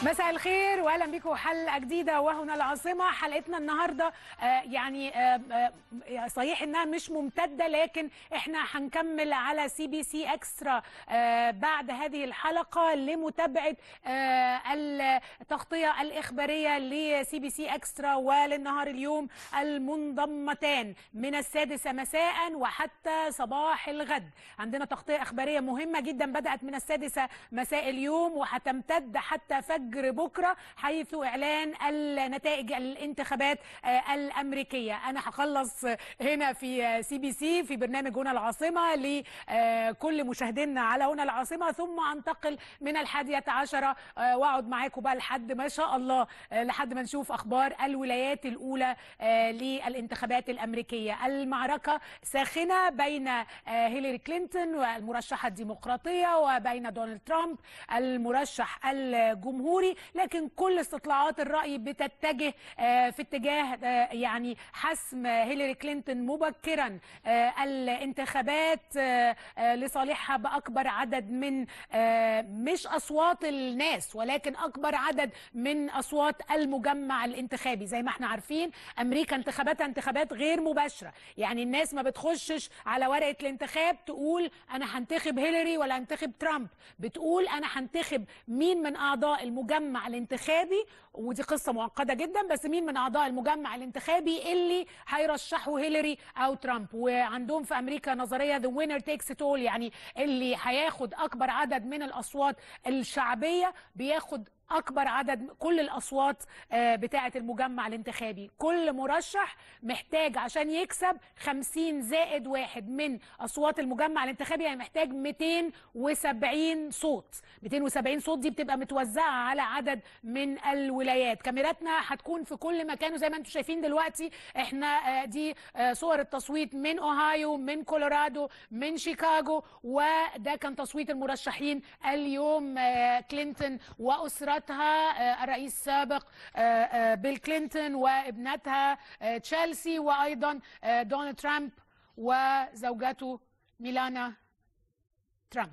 مساء الخير واهلا بكم حلقه جديده وهنا العاصمه حلقتنا النهارده آه يعني آه آه صحيح انها مش ممتده لكن احنا هنكمل على سي بي سي اكسترا آه بعد هذه الحلقه لمتابعه آه التغطيه الاخباريه لسي بي سي اكسترا وللنهار اليوم المنضمتان من السادسه مساء وحتى صباح الغد عندنا تغطيه اخباريه مهمه جدا بدات من السادسه مساء اليوم وهتمتد حتى فجر بكره حيث اعلان النتائج الانتخابات الامريكيه انا هخلص هنا في سي بي سي في برنامج هنا العاصمه لكل مشاهدينا على هنا العاصمه ثم انتقل من الحادية عشرة واقعد معاكم بقى لحد ما شاء الله لحد ما نشوف اخبار الولايات الاولى للانتخابات الامريكيه المعركه ساخنه بين هيلاري كلينتون والمرشحه الديمقراطيه وبين دونالد ترامب المرشح الجمهوري لكن كل استطلاعات الرأي بتتجه في اتجاه يعني حسم هيلاري كلينتون مبكرا الانتخابات لصالحها بأكبر عدد من مش أصوات الناس ولكن أكبر عدد من أصوات المجمع الانتخابي زي ما احنا عارفين أمريكا انتخاباتها انتخابات غير مباشرة يعني الناس ما بتخشش على ورقة الانتخاب تقول أنا هنتخب هيلاري ولا هنتخب ترامب بتقول أنا هنتخب مين من أعضاء المجمع الانتخابي ودي قصة معقدة جدا بس مين من أعضاء المجمع الانتخابي اللي هيرشحوا هيلاري أو ترامب وعندهم في أمريكا نظرية the winner takes it all يعني اللي هياخد أكبر عدد من الأصوات الشعبية بياخد اكبر عدد كل الاصوات بتاعه المجمع الانتخابي كل مرشح محتاج عشان يكسب 50 زائد واحد من اصوات المجمع الانتخابي يعني محتاج 270 صوت 270 صوت دي بتبقى متوزعه على عدد من الولايات كاميراتنا هتكون في كل مكان وزي ما انتم شايفين دلوقتي احنا دي صور التصويت من اوهايو من كولورادو من شيكاغو وده كان تصويت المرشحين اليوم كلينتون واسرتها ابنتها الرئيس السابق بيل كلينتون وابنتها تشيلسي وايضا دونالد ترامب وزوجته ميلانا ترامب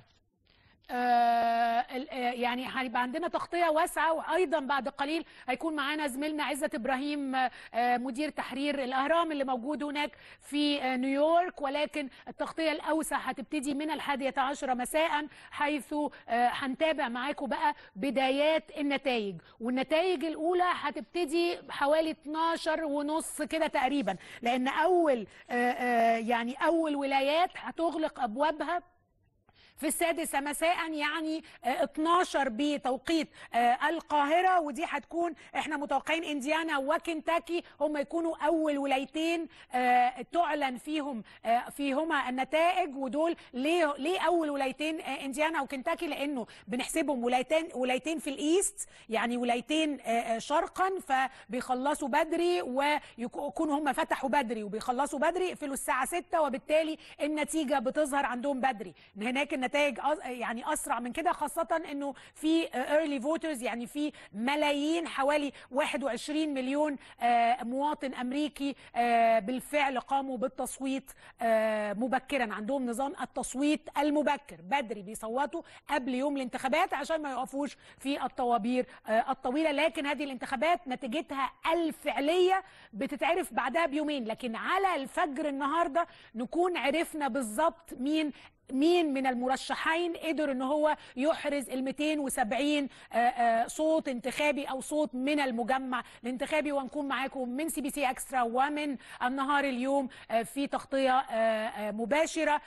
آه يعني هيبقى عندنا تغطيه واسعه وايضا بعد قليل هيكون معانا زميلنا عزت ابراهيم آه مدير تحرير الاهرام اللي موجود هناك في آه نيويورك ولكن التغطيه الاوسع هتبتدي من الحادية عشرة مساء حيث هنتابع معاكم بقى بدايات النتائج والنتائج الاولى هتبتدي حوالي 12 ونص كده تقريبا لان اول يعني اول ولايات هتغلق ابوابها في السادسة مساء يعني 12 بتوقيت القاهرة ودي هتكون احنا متوقعين انديانا وكنتاكي هم يكونوا اول ولايتين تعلن فيهم فيهما النتائج ودول ليه ليه اول ولايتين انديانا وكنتاكي لانه بنحسبهم ولايتين ولايتين في الايست يعني ولايتين شرقا فبيخلصوا بدري ويكونوا هم فتحوا بدري وبيخلصوا بدري يقفلوا الساعة 6 وبالتالي النتيجة بتظهر عندهم بدري هناك النتائج يعني اسرع من كده خاصه انه في ايرلي فوترز يعني في ملايين حوالي 21 مليون مواطن امريكي بالفعل قاموا بالتصويت مبكرا عندهم نظام التصويت المبكر بدري بيصوتوا قبل يوم الانتخابات عشان ما يقفوش في الطوابير الطويله لكن هذه الانتخابات نتيجتها الفعليه بتتعرف بعدها بيومين لكن على الفجر النهارده نكون عرفنا بالظبط مين مين من المرشحين قدر ان هو يحرز ال 270 صوت انتخابي او صوت من المجمع الانتخابي ونكون معاكم من سي بي سي اكسترا ومن النهار اليوم في تغطيه مباشره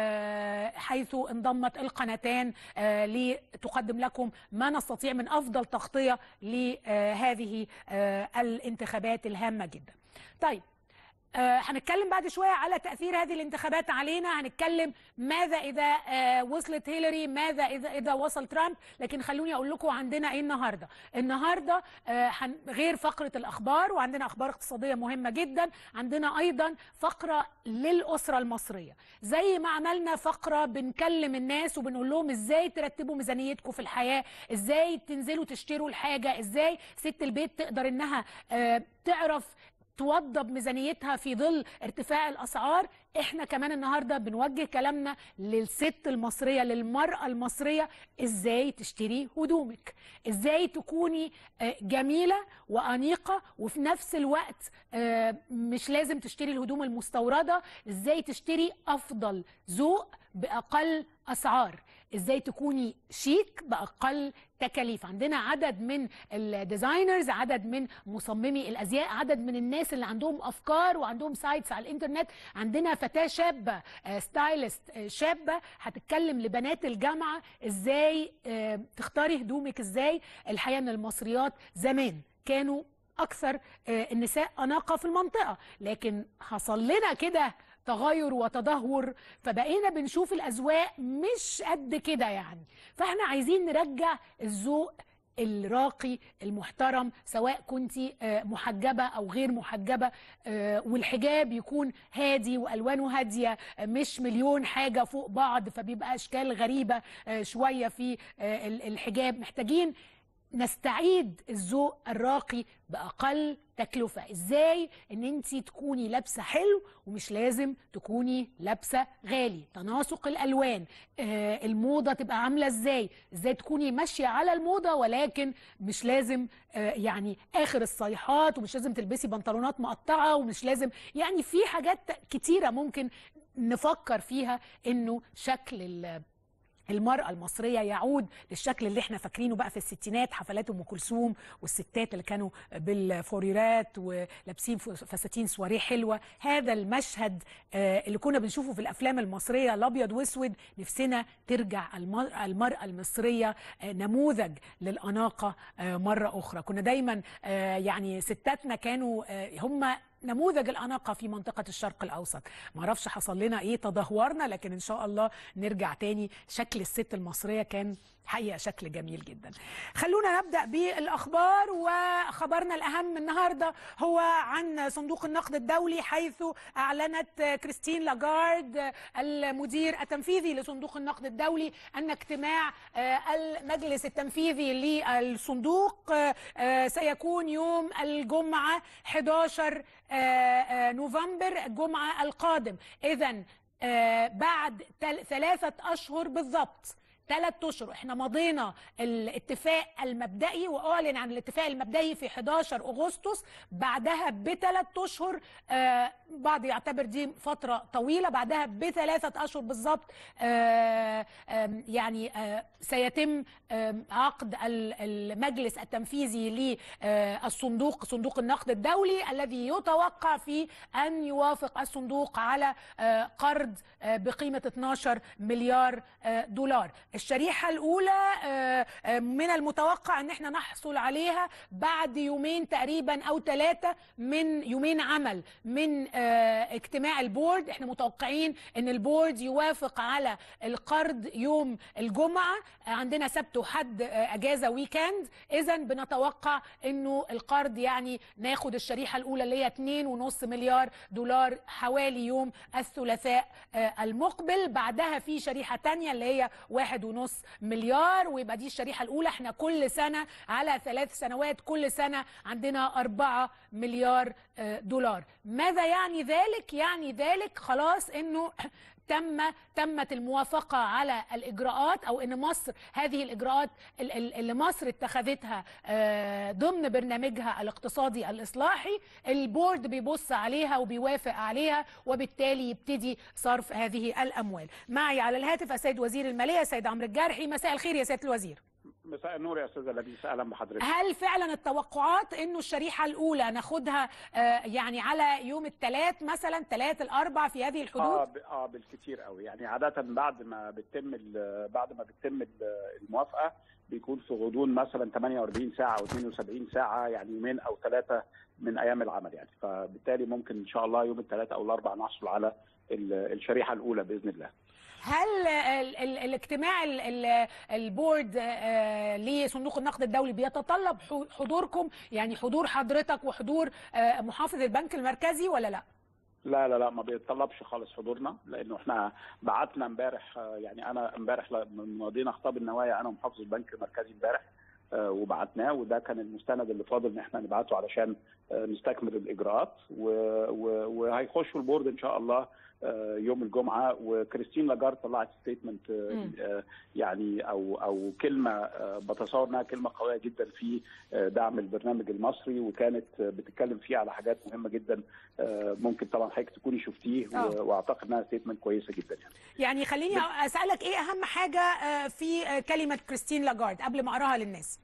حيث انضمت القناتان لتقدم لكم ما نستطيع من افضل تغطيه لهذه الانتخابات الهامه جدا. طيب آه هنتكلم بعد شويه على تاثير هذه الانتخابات علينا هنتكلم ماذا اذا آه وصلت هيلاري ماذا اذا اذا وصل ترامب لكن خلوني اقول لكم عندنا ايه النهارده النهارده آه غير فقره الاخبار وعندنا اخبار اقتصاديه مهمه جدا عندنا ايضا فقره للاسره المصريه زي ما عملنا فقره بنكلم الناس وبنقول لهم ازاي ترتبوا ميزانيتكم في الحياه ازاي تنزلوا تشتروا الحاجه ازاي ست البيت تقدر انها تعرف توضب ميزانيتها في ظل ارتفاع الاسعار احنا كمان النهارده بنوجه كلامنا للست المصريه للمراه المصريه ازاي تشتري هدومك ازاي تكوني آه، جميله وانيقه وفي نفس الوقت آه، مش لازم تشتري الهدوم المستورده ازاي تشتري افضل ذوق باقل اسعار ازاي تكوني شيك باقل تكاليف عندنا عدد من الديزاينرز عدد من مصممي الازياء عدد من الناس اللي عندهم افكار وعندهم سايتس على الانترنت عندنا فتاه شابه آه، ستايلست آه، شابه هتتكلم لبنات الجامعه ازاي آه، تختاري هدومك ازاي الحقيقه ان المصريات زمان كانوا اكثر آه، النساء اناقه في المنطقه لكن حصل لنا كده تغير وتدهور فبقينا بنشوف الاذواق مش قد كده يعني فاحنا عايزين نرجع الذوق الراقي المحترم سواء كنت محجبة أو غير محجبة آه، والحجاب يكون هادي وألوانه هادية آه، مش مليون حاجة فوق بعض فبيبقى أشكال غريبة آه، شوية في آه، ال- الحجاب محتاجين نستعيد الذوق الراقي باقل تكلفه ازاي ان انت تكوني لابسه حلو ومش لازم تكوني لابسه غالي تناسق الالوان آه الموضه تبقى عامله ازاي ازاي تكوني ماشيه على الموضه ولكن مش لازم آه يعني اخر الصيحات ومش لازم تلبسي بنطلونات مقطعه ومش لازم يعني في حاجات كتيره ممكن نفكر فيها انه شكل ال- المرأة المصرية يعود للشكل اللي احنا فاكرينه بقى في الستينات حفلات ام كلثوم والستات اللي كانوا بالفوريرات ولابسين ف- فساتين سواريه حلوة هذا المشهد آه، اللي كنا بنشوفه في الافلام المصرية الابيض واسود نفسنا ترجع المرأة, المرأة المصرية آه، نموذج للأناقة آه، مرة أخرى كنا دايما آه، يعني ستاتنا كانوا آه، هم نموذج الأناقة في منطقة الشرق الأوسط معرفش حصل لنا إيه تدهورنا لكن إن شاء الله نرجع تاني شكل الست المصرية كان حقيقة شكل جميل جدا خلونا نبدأ بالأخبار وخبرنا الأهم النهاردة هو عن صندوق النقد الدولي حيث أعلنت كريستين لاجارد المدير التنفيذي لصندوق النقد الدولي أن اجتماع آه، المجلس التنفيذي للصندوق آه، آه، سيكون يوم الجمعة 11 آه، آه، نوفمبر الجمعة القادم إذا بعد تل- ثلاثة أشهر بالضبط ثلاث اشهر احنا مضينا الاتفاق المبدئي واعلن عن الاتفاق المبدئي في 11 اغسطس بعدها بثلاث اشهر آه بعض يعتبر دي فتره طويله بعدها بثلاثه اشهر بالظبط آه آم، يعني آه سيتم آم، عقد ال- المجلس التنفيذي للصندوق صندوق النقد الدولي الذي يتوقع فيه ان يوافق الصندوق على آه، قرض آه، بقيمه 12 مليار آه، دولار الشريحه الاولى آه، آه، من المتوقع ان احنا نحصل عليها بعد يومين تقريبا او ثلاثه من يومين عمل من آه، اجتماع البورد احنا متوقعين ان البورد يوافق على القرض يوم الجمعه آه، عندنا سبت وحد آه، اجازه ويكند اذا بنتوقع انه القرض يعني ناخد الشريحه الاولى اللي هي 2.5 مليار دولار حوالي يوم الثلاثاء آه، المقبل بعدها في شريحه تانية اللي هي واحد ونص مليار ويبقى دي الشريحه الاولى احنا كل سنه على ثلاث سنوات كل سنه عندنا أربعة مليار آه، دولار ماذا يعني ذلك يعني ذلك خلاص انه تم تمت الموافقة على الإجراءات أو أن مصر هذه الإجراءات ال- ال- اللي مصر اتخذتها آه، ضمن برنامجها الاقتصادي الإصلاحي البورد بيبص عليها وبيوافق عليها وبالتالي يبتدي صرف هذه الأموال معي على الهاتف السيد وزير المالية السيد عمرو الجارحي مساء الخير يا سيادة الوزير مساء النور يا استاذه لبيس اهلا بحضرتك هل فعلا التوقعات انه الشريحه الاولى ناخدها آه، يعني على يوم الثلاث مثلا ثلاث الاربع في هذه اه الحدود ب- اه بالكتير قوي يعني عاده بعد ما بتتم ال- بعد ما بتتم ال- الموافقه بيكون في غضون مثلا 48 ساعه او 72 ساعه يعني يومين او ثلاثه من ايام العمل يعني فبالتالي ممكن ان شاء الله يوم الثلاثاء او الاربعاء نحصل على ال- الشريحه الاولى باذن الله هل ال ال الاجتماع ال ال البورد آه، لصندوق النقد الدولي بيتطلب حو- حضوركم يعني حضور حضرتك وحضور آه، محافظ البنك المركزي ولا لا لا لا لا ما بيتطلبش خالص حضورنا لانه احنا بعتنا امبارح آه، يعني انا امبارح ل- ماضينا خطاب النوايا انا ومحافظ البنك المركزي امبارح آه، وبعتناه وده كان المستند اللي فاضل ان احنا نبعته علشان نستكمل الاجراءات وهيخشوا البورد ان شاء الله يوم الجمعه وكريستين لاجارد طلعت ستيتمنت يعني او او كلمه بتصور انها كلمه قويه جدا في دعم البرنامج المصري وكانت بتتكلم فيه على حاجات مهمه جدا ممكن طبعا حضرتك تكوني شفتيه واعتقد انها ستيتمنت كويسه جدا يعني يعني خليني اسالك ايه اهم حاجه في كلمه كريستين لاجارد قبل ما اقراها للناس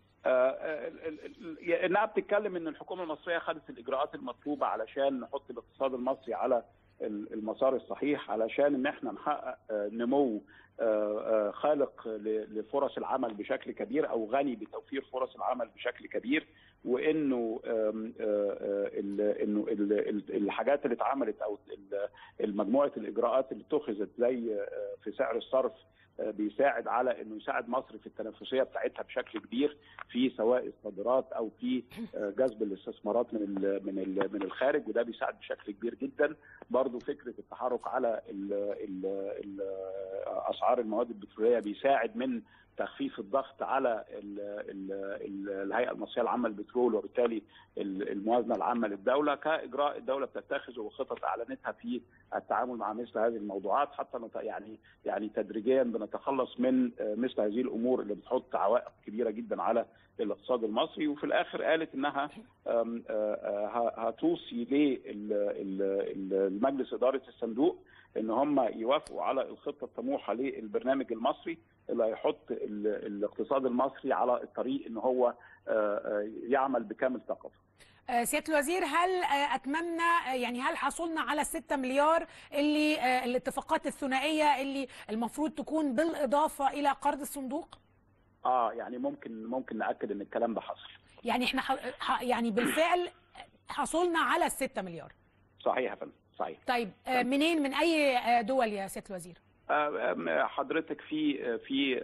انها بتتكلم ان الحكومه المصريه خدت الاجراءات المطلوبه علشان نحط الاقتصاد المصري على المسار الصحيح علشان ان احنا نحقق نمو خالق لفرص العمل بشكل كبير او غني بتوفير فرص العمل بشكل كبير وانه انه الحاجات اللي اتعملت او مجموعه الاجراءات اللي اتخذت زي في سعر الصرف بيساعد على انه يساعد مصر في التنافسيه بتاعتها بشكل كبير في سواء الصادرات او في جذب الاستثمارات من ال من ال من الخارج وده بيساعد بشكل كبير جدا برضو فكره التحرك على ال ال ال اسعار المواد البتروليه بيساعد من تخفيف الضغط على ال ال ال الهيئه المصريه العامه للبترول وبالتالي الموازنه العامه للدوله كاجراء الدوله بتتخذه وخطط اعلنتها في التعامل مع مثل هذه الموضوعات حتى يعني يعني تدريجيا بنتخلص من مثل هذه الامور اللي بتحط عوائق كبيره جدا على الاقتصاد المصري وفي الاخر قالت انها هتوصي للمجلس اداره الصندوق ان هم يوافقوا على الخطه الطموحه للبرنامج المصري اللي هيحط الاقتصاد المصري على الطريق ان هو يعمل بكامل طاقته. سياده الوزير هل اتممنا يعني هل حصلنا على الستة مليار اللي الاتفاقات الثنائيه اللي المفروض تكون بالاضافه الى قرض الصندوق؟ اه يعني ممكن ممكن ناكد ان الكلام ده حصل. يعني احنا يعني بالفعل حصلنا على الستة مليار. صحيح يا فندم صحيح. طيب منين من اي دول يا سياده الوزير؟ حضرتك في في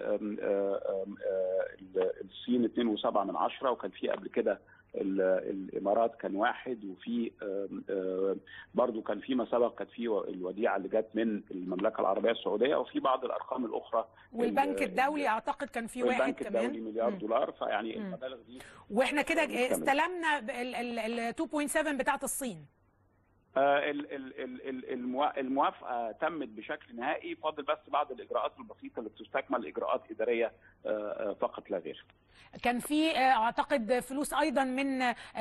الصين 2.7 من عشرة وكان في قبل كده الامارات كان واحد وفي برضو كان في ما سبق كانت في الوديعه اللي جت من المملكه العربيه السعوديه وفي بعض الارقام الاخرى والبنك الدولي اعتقد كان في واحد البنك كمان الدولي مليار دولار فيعني المبالغ دي واحنا كده استلمنا ال 2.7 بتاعت الصين الموافقه تمت بشكل نهائي فاضل بس بعض الاجراءات البسيطه اللي بتستكمل اجراءات اداريه فقط لا غير. كان في اعتقد فلوس ايضا من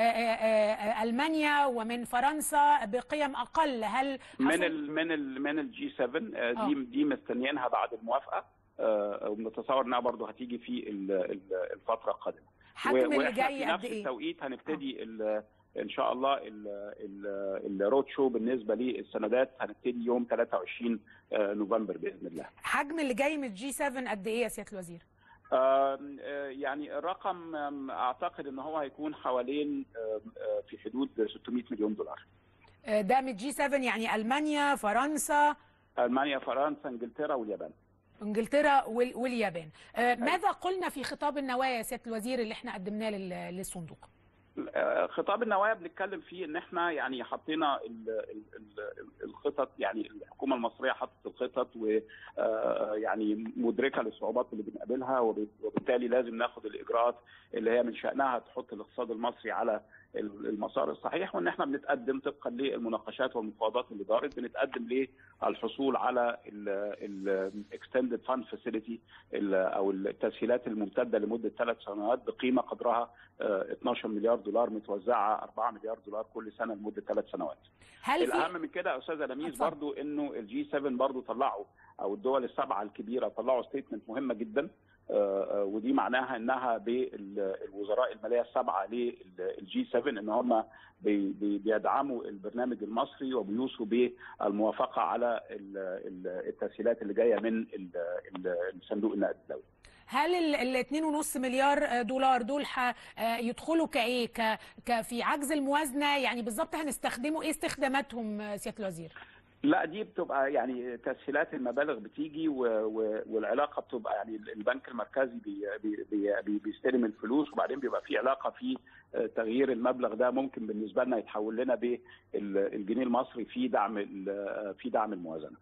المانيا ومن فرنسا بقيم اقل هل من ال من ال من الجي 7 دي دي مستنيينها بعد الموافقه وبنتصور انها برضه هتيجي في الفتره القادمه. حجم اللي جاي قد ايه؟ في نفس التوقيت هنبتدي ان شاء الله الرود شو بالنسبه للسندات هنبتدي يوم 23 نوفمبر باذن الله. حجم اللي جاي من الجي 7 قد ايه يا سياده الوزير؟ آه يعني الرقم اعتقد ان هو هيكون حوالين في حدود 600 مليون دولار. ده من الجي 7 يعني المانيا فرنسا المانيا فرنسا انجلترا واليابان. انجلترا واليابان. آه ماذا قلنا في خطاب النوايا يا سياده الوزير اللي احنا قدمناه للصندوق؟ خطاب النوايا بنتكلم فيه ان احنا يعني حطينا الخطط يعني الحكومه المصريه حطت الخطط ويعني مدركه للصعوبات اللي بنقابلها وبالتالي لازم ناخد الاجراءات اللي هي من شانها تحط الاقتصاد المصري على المسار الصحيح وان احنا بنتقدم طبقا للمناقشات والمفاوضات اللي دارت بنتقدم للحصول على الاكستندد فاند فاسيلتي او التسهيلات الممتده لمده ثلاث سنوات بقيمه قدرها 12 مليار دولار متوزعه 4 مليار دولار كل سنه لمده ثلاث سنوات. هل الاهم من كده يا استاذه لميس برضو انه الجي 7 برضو طلعوا او الدول السبعه الكبيره طلعوا ستيتمنت مهمه جدا ودي معناها انها بالوزراء الماليه السبعه للجي 7 ان هم بيدعموا البرنامج المصري وبيوصوا بالموافقه على التسهيلات اللي جايه من صندوق النقد الدولي. هل ال 2.5 مليار دولار دول يدخلوا كايه ك في عجز الموازنه يعني بالظبط هنستخدموا ايه استخداماتهم سياده الوزير؟ لا دي بتبقى يعني تسهيلات المبالغ بتيجي و... و... والعلاقه بتبقى يعني البنك المركزي بي... بي... بي... بيستلم الفلوس وبعدين بيبقى في علاقه في تغيير المبلغ ده ممكن بالنسبه لنا يتحول لنا بالجنيه المصري في دعم في دعم الموازنه.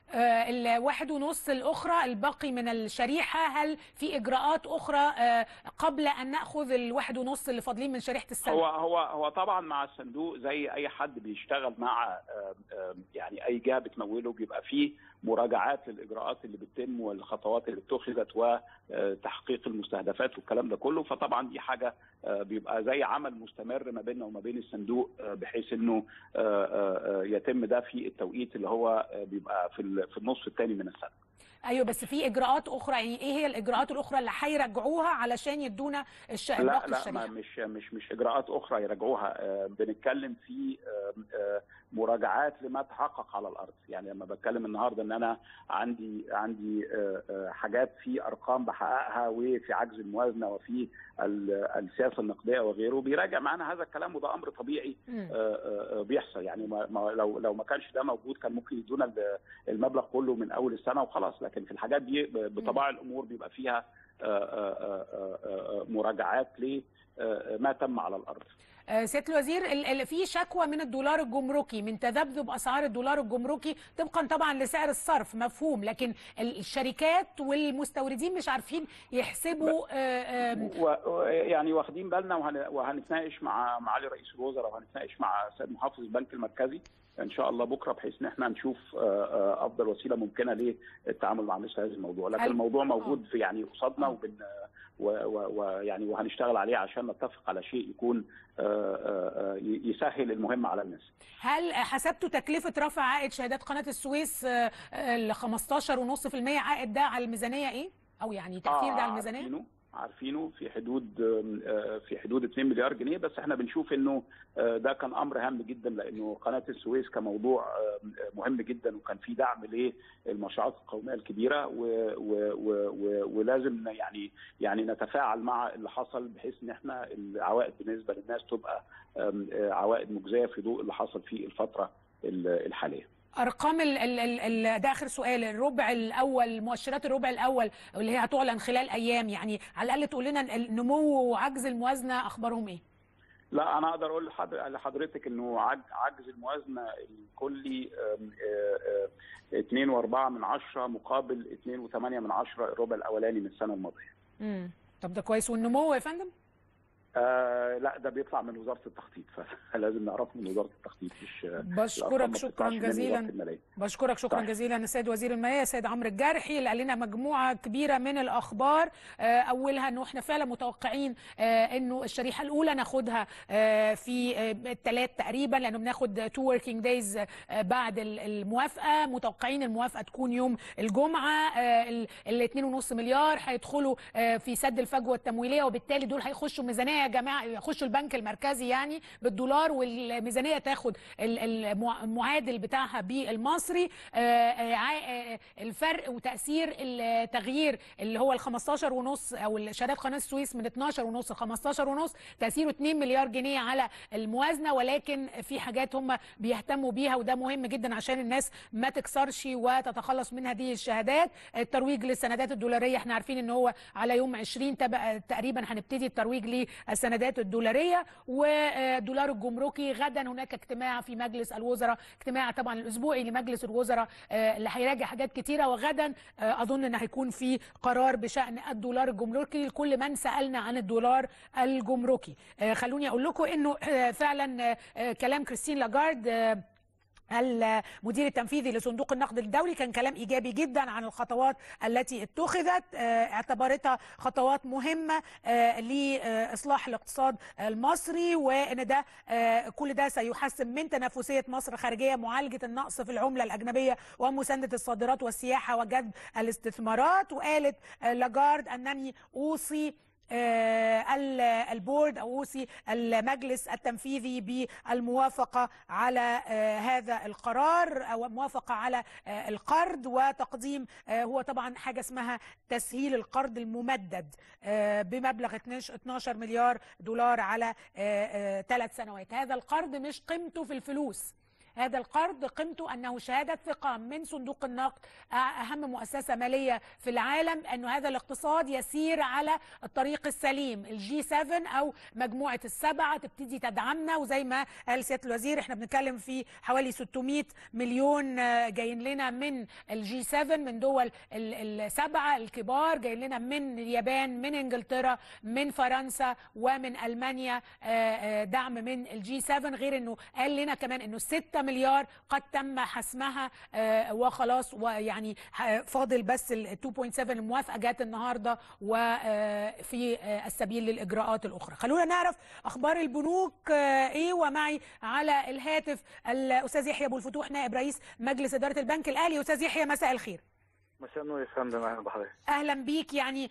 آه، الواحد ونص الأخرى الباقي من الشريحة هل في إجراءات أخرى آه، قبل أن نأخذ الواحد ونص اللي فاضلين من شريحة السنة هو هو هو طبعا مع الصندوق زي اي حد بيشتغل مع آم، آم، يعني اي جهه بتموله بيبقى فيه مراجعات للاجراءات اللي بتتم والخطوات اللي اتخذت وتحقيق المستهدفات والكلام ده كله فطبعا دي حاجه آه، بيبقى زي عمل مستمر ما بيننا وما بين الصندوق آه، بحيث انه آه، آه، آه، يتم ده في التوقيت اللي هو آه، بيبقى في ال- في النص الثاني من السنه أيوة بس في إجراءات أخرى يعني إيه هي الإجراءات الأخرى اللي هيرجعوها علشان يدونا الش... لا باقي لا الشريحة ما مش مش مش اجراءات اخرى يراجعوها آه، بنتكلم في آه، آه، مراجعات لما تحقق على الارض يعني لما بتكلم النهارده ان انا عندي عندي آه، آه، حاجات في ارقام بحققها وفي عجز الموازنه وفي ال- السياسه النقديه وغيره بيراجع معانا هذا الكلام وده امر طبيعي مم. آه، آه، آه، بيحصل يعني ما ما- لو لو ما كانش ده موجود كان ممكن يدونا ال- المبلغ كله من اول السنه وخلاص لكن في الحاجات دي ب- بطباع الامور بيبقى فيها آه، آه، آه، آه، آه، مراجعات لما تم على الارض آه، سياده الوزير ال- ال- في شكوى من الدولار الجمركي من تذبذب اسعار الدولار الجمركي طبقا طبعا لسعر الصرف مفهوم لكن ال- الشركات والمستوردين مش عارفين يحسبوا آه، آم، و- و- يعني واخدين بالنا وهن- وهنتناقش مع معالي رئيس الوزراء وهنتناقش مع سيد محافظ البنك المركزي ان شاء الله بكره بحيث ان احنا نشوف آه، آه، افضل وسيله ممكنه للتعامل مع مثل هذا الموضوع لكن هل- الموضوع موجود في يعني قصادنا آه. وبن ويعني وهنشتغل عليه عشان نتفق على شيء يكون آه، آه، آه، ي- يسهل المهمه على الناس هل حسبتوا تكلفه رفع عائد شهادات قناه السويس آه، آه، ل 15.5% عائد ده على الميزانيه ايه؟ او يعني تاثير ده على الميزانيه؟ عارفينه عارفينه في حدود آم، آه، في حدود 2 مليار جنيه بس احنا بنشوف انه آه، ده كان امر هام جدا لانه قناه السويس كموضوع آم، آه، مهم جدا وكان في دعم للمشروعات القوميه الكبيره و- و- و- و- ولازم يعني يعني نتفاعل مع اللي حصل بحيث ان احنا العوائد بالنسبه للناس تبقى آم، آه، عوائد مجزيه في ضوء اللي حصل في الفتره ال- الحاليه. ارقام ال ال ال ال ده اخر سؤال الربع الاول مؤشرات الربع الاول اللي هي هتعلن خلال ايام يعني على الاقل تقول لنا النمو وعجز الموازنه اخبارهم ايه؟ لا انا اقدر اقول لحضر- لحضرتك انه عج- عجز الموازنه الكلي آم، آه، آه، 2.4 من عشرة مقابل 2.8 من عشرة الربع الاولاني من السنه الماضيه. امم طب ده كويس والنمو يا فندم؟ آه لا ده بيطلع من وزاره التخطيط فلازم نعرفه من وزاره التخطيط مش الأرقام ما بشكرك شكرا بتطلعش من وزارة جزيلا المالية. بشكرك شكرا صح. جزيلا السيد وزير الماليه السيد عمرو الجارحي اللي قال لنا مجموعه كبيره من الاخبار آه، اولها انه احنا فعلا متوقعين آه، انه الشريحه الاولى ناخدها آه، في الثلاث تقريبا لانه بناخد تو وركينج دايز بعد ال- الموافقه متوقعين الموافقه تكون يوم الجمعه ال 2.5 مليار هيدخلوا آه، في سد الفجوه التمويليه وبالتالي دول هيخشوا ميزانيه يا جماعه يخشوا البنك المركزي يعني بالدولار والميزانيه تاخد ال- المع- المعادل بتاعها بالمصري آه، آه، عا- آه، الفرق وتاثير التغيير اللي هو ال 15 ونص او شهادات قناه السويس من 12 ونص ل 15 ونص تاثيره 2 مليار جنيه على الموازنه ولكن في حاجات هم بيهتموا بيها وده مهم جدا عشان الناس ما تكسرش وتتخلص من هذه الشهادات الترويج للسندات الدولاريه احنا عارفين ان هو على يوم 20 تبقى تقريبا هنبتدي الترويج للسندات الدولاريه والدولار الجمركي غدا هناك اجتماع في مجلس الوزراء اجتماع طبعا الاسبوعي لمجلس الوزراء آه، اللي هيراجع حاجات كتيره وغدا آه، اظن ان هيكون في قرار بشان الدولار الجمركي لكل من سالنا عن الدولار الجمركي آه، خلوني اقول لكم انه آه، فعلا آه، آه، كلام كريستين لاجارد آه، المدير التنفيذي لصندوق النقد الدولي كان كلام ايجابي جدا عن الخطوات التي اتخذت آه، اعتبرتها خطوات مهمه آه، لاصلاح الاقتصاد المصري وان ده آه، كل ده سيحسن من تنافسيه مصر خارجيه معالجه النقص في العمله الاجنبيه ومسانده الصادرات والسياحه وجذب الاستثمارات وقالت آه، لاجارد انني اوصي آه، ال- البورد او اوصي المجلس التنفيذي بالموافقه على آه، هذا القرار او موافقه على آه، القرض وتقديم آه، هو طبعا حاجه اسمها تسهيل القرض الممدد آه، بمبلغ 12 12 مليار دولار على ثلاث سنوات هذا القرض مش قيمته في الفلوس هذا القرض قيمته انه شهاده ثقه من صندوق النقد اهم مؤسسه ماليه في العالم انه هذا الاقتصاد يسير على الطريق السليم الجي 7 او مجموعه السبعه تبتدي تدعمنا وزي ما قال سياده الوزير احنا بنتكلم في حوالي 600 مليون جايين لنا من الجي 7 من دول السبعه الكبار جايين لنا من اليابان من انجلترا من فرنسا ومن المانيا دعم من الجي 7 غير انه قال لنا كمان انه 6 مليار قد تم حسمها وخلاص ويعني فاضل بس ال 2.7 الموافقه جت النهارده وفي السبيل للاجراءات الاخرى خلونا نعرف اخبار البنوك ايه ومعي على الهاتف الاستاذ يحيى ابو الفتوح نائب رئيس مجلس اداره البنك الاهلي استاذ يحيى مساء الخير مساء النور يا فندم اهلا بحضرتك اهلا بيك يعني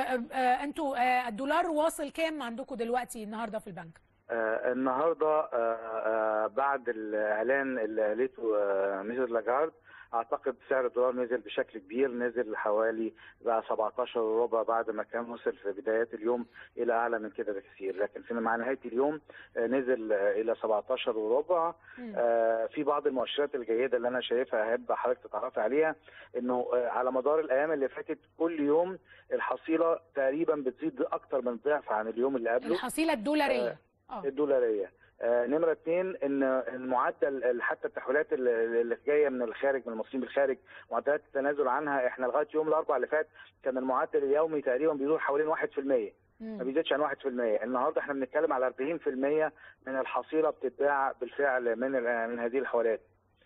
انتوا الدولار واصل كام عندكم دلوقتي النهارده في البنك آه النهارده آه آه بعد الاعلان اللي قالته آه ميزر لاجارد اعتقد سعر الدولار نزل بشكل كبير نزل حوالي بقى 17 وربع بعد ما كان وصل في بدايات اليوم الى اعلى من كده بكثير لكن في مع نهايه اليوم نزل الى 17 وربع آه في بعض المؤشرات الجيده اللي انا شايفها احب حضرتك تتعرفي عليها انه على مدار الايام اللي فاتت كل يوم الحصيله تقريبا بتزيد اكتر من ضعف عن اليوم اللي قبله الحصيله الدولاريه آه الدولاريه آه نمرة اثنين ان المعدل حتى التحويلات اللي جايه من الخارج من المصريين بالخارج معدلات التنازل عنها احنا لغايه يوم الاربعاء اللي فات كان المعدل اليومي تقريبا بيدور حوالين 1% ما بيزيدش عن 1% النهارده احنا بنتكلم على 40% من الحصيله بتتباع بالفعل من من هذه الحوالات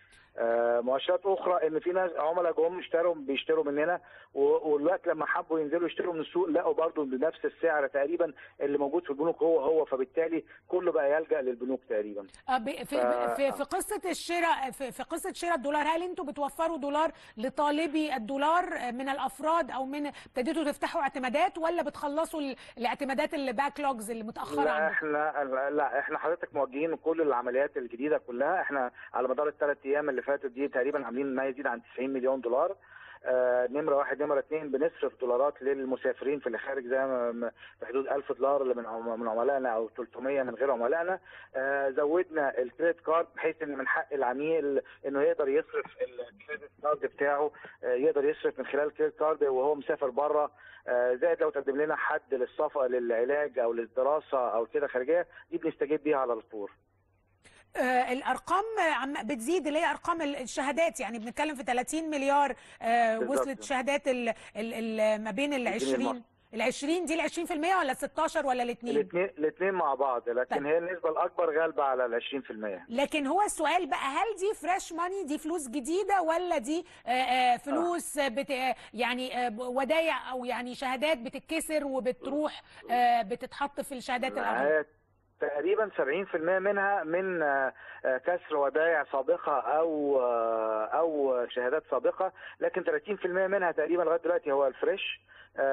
آه مؤشرات اخرى ان في ناس عملاء جم اشتروا بيشتروا مننا والوقت لما حبوا ينزلوا يشتروا من السوق لقوا برضه بنفس السعر تقريبا اللي موجود في البنوك هو هو فبالتالي كله بقى يلجا للبنوك تقريبا آه في ف... في في قصه الشراء في, في قصه شراء الدولار هل انتم بتوفروا دولار لطالبي الدولار من الافراد او من ابتديتوا تفتحوا اعتمادات ولا بتخلصوا الاعتمادات اللي باك لوجز اللي متاخره لا احنا لا احنا حضرتك موجهين كل العمليات الجديده كلها احنا على مدار الثلاث ايام اللي فاتت دي تقريبا عاملين ما يزيد عن 90 مليون دولار آه نمره واحد نمره اثنين بنصرف دولارات للمسافرين في الخارج زي ما في حدود 1000 دولار من من عملائنا او 300 من غير عملائنا آه زودنا الكريدت كارد بحيث ان من حق العميل انه يقدر يصرف الكريدت كارد بتاعه آه يقدر يصرف من خلال الكريدت كارد وهو مسافر بره زائد لو تقدم لنا حد للسفر للعلاج او للدراسه او كده خارجيه دي بنستجيب بيها على الطول آه الارقام عم بتزيد اللي هي ارقام الشهادات يعني بنتكلم في 30 مليار آه وصلت شهادات ال ال ال ما بين ال 20 ال 20 دي ال 20% ولا ال 16 ولا الاثنين؟ الاثنين الاثنين مع بعض لكن طيب. هي النسبه الاكبر غالبه على ال 20% لكن هو السؤال بقى هل دي فريش ماني دي فلوس جديده ولا دي آآ فلوس آه. بت يعني ودايع او يعني شهادات بتتكسر وبتروح بتتحط في الشهادات الارضيه؟ تقريبا 70% منها من كسر ودائع سابقه او او شهادات سابقه لكن 30% منها تقريبا لغايه دلوقتي هو الفريش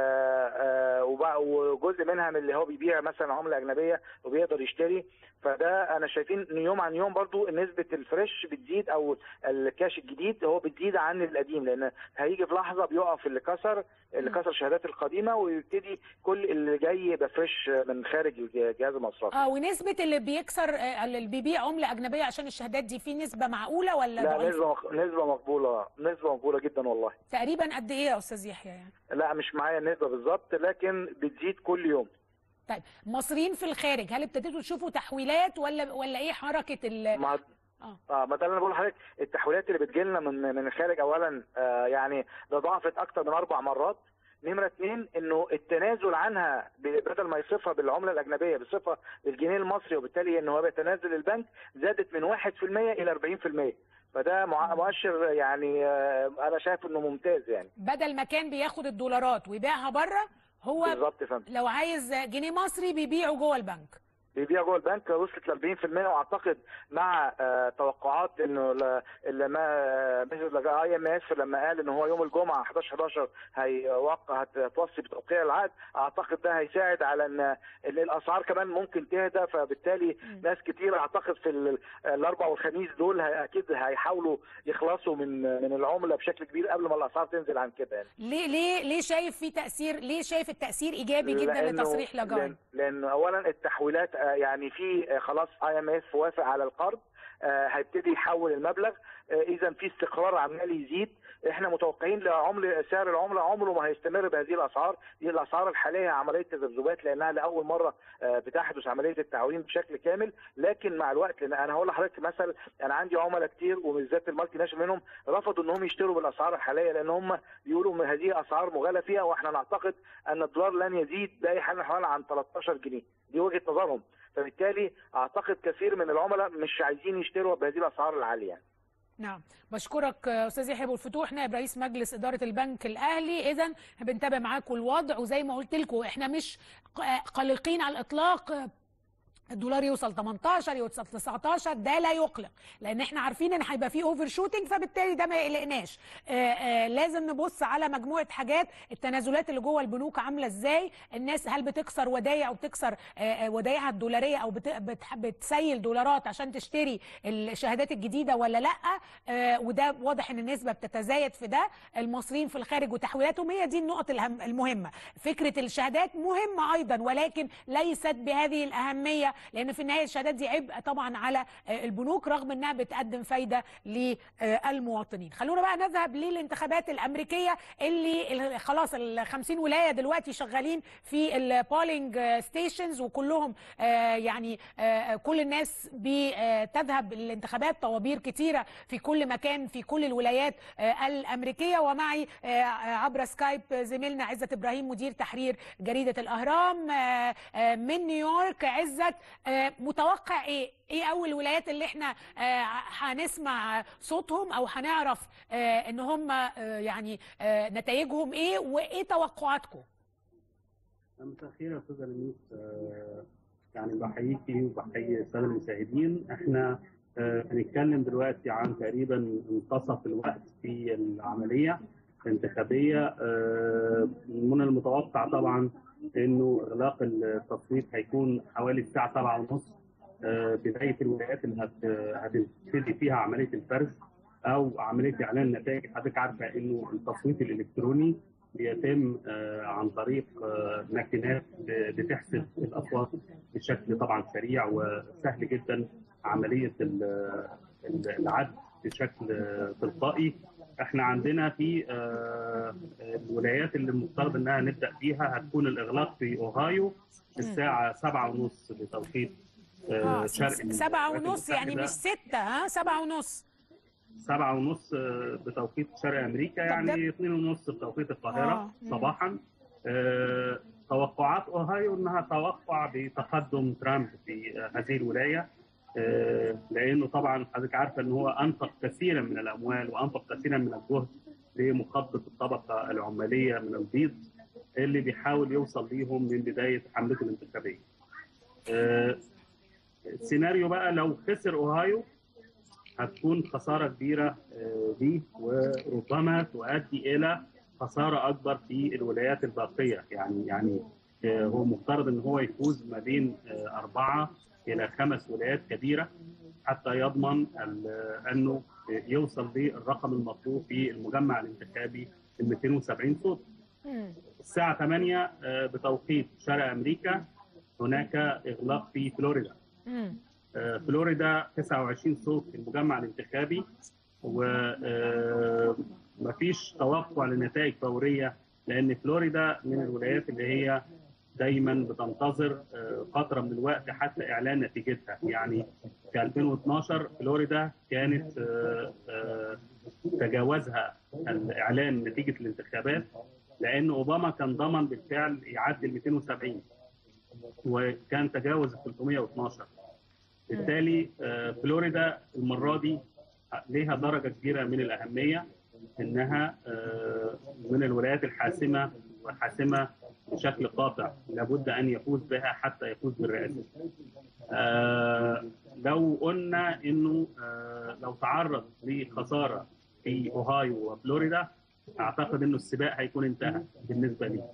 وجزء منها من اللي هو بيبيع مثلا عمله اجنبيه وبيقدر يشتري فده انا شايفين ان يوم عن يوم برضو نسبه الفريش بتزيد او الكاش الجديد هو بتزيد عن القديم لان هيجي في لحظه بيقف اللي كسر اللي كسر الشهادات القديمه ويبتدي كل اللي جاي يبقى فريش من خارج الجهاز المصرفي. اه ونسبه اللي بيكسر اللي بيبيع عمله اجنبيه عشان الشهادات دي في نسبه معقوله ولا لا ضعيفة؟ نسبه مق... نسبه مقبوله نسبه مقبوله جدا والله. تقريبا قد ايه يا استاذ يحيى يعني؟ لا مش معايا النسبه بالظبط لكن بتزيد كل يوم. طيب مصريين في الخارج هل ابتديتوا تشوفوا تحويلات ولا ولا ايه حركه ال مع... اه اه ما ده اللي انا بقول لحضرتك التحويلات اللي بتجي لنا من من الخارج اولا آه يعني ده ضعفت اكتر من اربع مرات نمرة اثنين انه التنازل عنها بدل ما يصرفها بالعملة الأجنبية بيصرفها بالجنيه المصري وبالتالي انه هو بيتنازل البنك زادت من 1% إلى 40% فده مؤشر يعني أنا شايف إنه ممتاز يعني بدل ما كان بياخد الدولارات ويبيعها بره هو بالظبط فهمت لو عايز جنيه مصري بيبيعه جوه البنك بيبيع جوه البنك وصلت ل 40% واعتقد مع آه توقعات انه لما مثل اي ام اس لما قال ان هو يوم الجمعه 11 11 هيوقع هتوصي بتوقيع العقد اعتقد ده هيساعد على ان ان الاسعار كمان ممكن تهدى فبالتالي م. ناس كتير اعتقد في الاربع والخميس دول اكيد هيحاولوا يخلصوا من من العمله بشكل كبير قبل ما الاسعار تنزل عن كده يعني. ليه ليه ليه شايف في تاثير ليه شايف التاثير ايجابي جدا لتصريح لاجارد؟ لان, لأن اولا التحويلات يعني في خلاص اي ام اس وافق على القرض هيبتدي يحول المبلغ اذا في استقرار عمال يزيد احنا متوقعين لعمله سعر العمله عمره ما هيستمر بهذه الاسعار دي الاسعار الحاليه عمليه تذبذبات لانها لاول مره بتحدث عمليه التعويم بشكل كامل لكن مع الوقت لان انا هقول لحضرتك مثل انا عندي عملاء كتير وبالذات المالتي ناشونال منهم رفضوا انهم يشتروا بالاسعار الحاليه لان هم بيقولوا ان هذه اسعار مغالى فيها واحنا نعتقد ان الدولار لن يزيد باي حال من الاحوال عن 13 جنيه دي وجهه نظرهم فبالتالي اعتقد كثير من العملاء مش عايزين يشتروا بهذه الاسعار العاليه يعني. نعم بشكرك استاذ يحيى ابو الفتوح نائب رئيس مجلس اداره البنك الاهلي اذا بنتابع معاكم الوضع وزي ما قلت لكم احنا مش قلقين على الاطلاق الدولار يوصل 18 يوصل 19 ده لا يقلق لان احنا عارفين ان هيبقى فيه اوفر شوتنج فبالتالي ده ما يقلقناش آآ آآ لازم نبص على مجموعه حاجات التنازلات اللي جوه البنوك عامله ازاي الناس هل بتكسر ودايع وبتكسر ودايعها الدولاريه او بتسيل دولارات عشان تشتري الشهادات الجديده ولا لا وده واضح ان النسبه بتتزايد في ده المصريين في الخارج وتحويلاتهم هي دي النقط المهمه فكره الشهادات مهمه ايضا ولكن ليست بهذه الاهميه لان في النهايه الشهادات دي عبء طبعا على البنوك رغم انها بتقدم فايده للمواطنين خلونا بقى نذهب للانتخابات الامريكيه اللي خلاص ال 50 ولايه دلوقتي شغالين في البولينج ستيشنز وكلهم يعني كل الناس بتذهب الانتخابات طوابير كتيره في كل مكان في كل الولايات الامريكيه ومعي عبر سكايب زميلنا عزت ابراهيم مدير تحرير جريده الاهرام من نيويورك عزت متوقع ايه ايه اول الولايات اللي احنا هنسمع صوتهم او هنعرف ان هم يعني نتائجهم ايه وايه توقعاتكم مساء الخير يا استاذه لميس يعني بحييكي وبحيي الساده المشاهدين احنا هنتكلم دلوقتي عن تقريبا منتصف الوقت في العمليه الانتخابيه من المتوقع طبعا انه اغلاق التصويت هيكون حوالي الساعه 7 ونص بدايه الولايات اللي هتبتدي فيها عمليه الفرز او عمليه اعلان النتائج حضرتك عارفه انه التصويت الالكتروني بيتم عن طريق ماكينات بتحسب الاصوات بشكل طبعا سريع وسهل جدا عمليه العد بشكل تلقائي احنا عندنا في الولايات اللي المفترض انها نبدا فيها هتكون الاغلاق في اوهايو الساعه سبعة ونص بتوقيت آه شرق سبعة ونص يعني مش ستة ها سبعة ونص سبعة ونص بتوقيت شرق امريكا يعني اثنين ونص بتوقيت القاهره آه. صباحا آه توقعات اوهايو انها توقع بتقدم ترامب في هذه الولايه لانه طبعا حضرتك عارفه ان هو انفق كثيرا من الاموال وانفق كثيرا من الجهد لمخاطبه الطبقه العماليه من البيض اللي بيحاول يوصل ليهم من بدايه حملته الانتخابيه. السيناريو بقى لو خسر اوهايو هتكون خساره كبيره ليه وربما تؤدي الى خساره اكبر في الولايات الباقيه يعني يعني هو مفترض ان هو يفوز ما بين اربعه الى خمس ولايات كبيره حتى يضمن انه يوصل للرقم المطلوب في المجمع الانتخابي ال 270 صوت. الساعه 8 بتوقيت شرق امريكا هناك اغلاق في فلوريدا. فلوريدا 29 صوت في المجمع الانتخابي ومفيش توقع لنتائج فوريه لان فلوريدا من الولايات اللي هي دايما بتنتظر فتره من الوقت حتى اعلان نتيجتها يعني في 2012 فلوريدا كانت تجاوزها الاعلان نتيجه الانتخابات لان اوباما كان ضمن بالفعل يعدي ال 270 وكان تجاوز ال 312 بالتالي فلوريدا المره دي ليها درجه كبيره من الاهميه انها من الولايات الحاسمه وحاسمه بشكل قاطع لابد ان يفوز بها حتى يفوز بالرئاسه. آه لو قلنا انه آه لو تعرض لخساره في اوهايو وفلوريدا اعتقد انه السباق هيكون انتهى بالنسبه لي.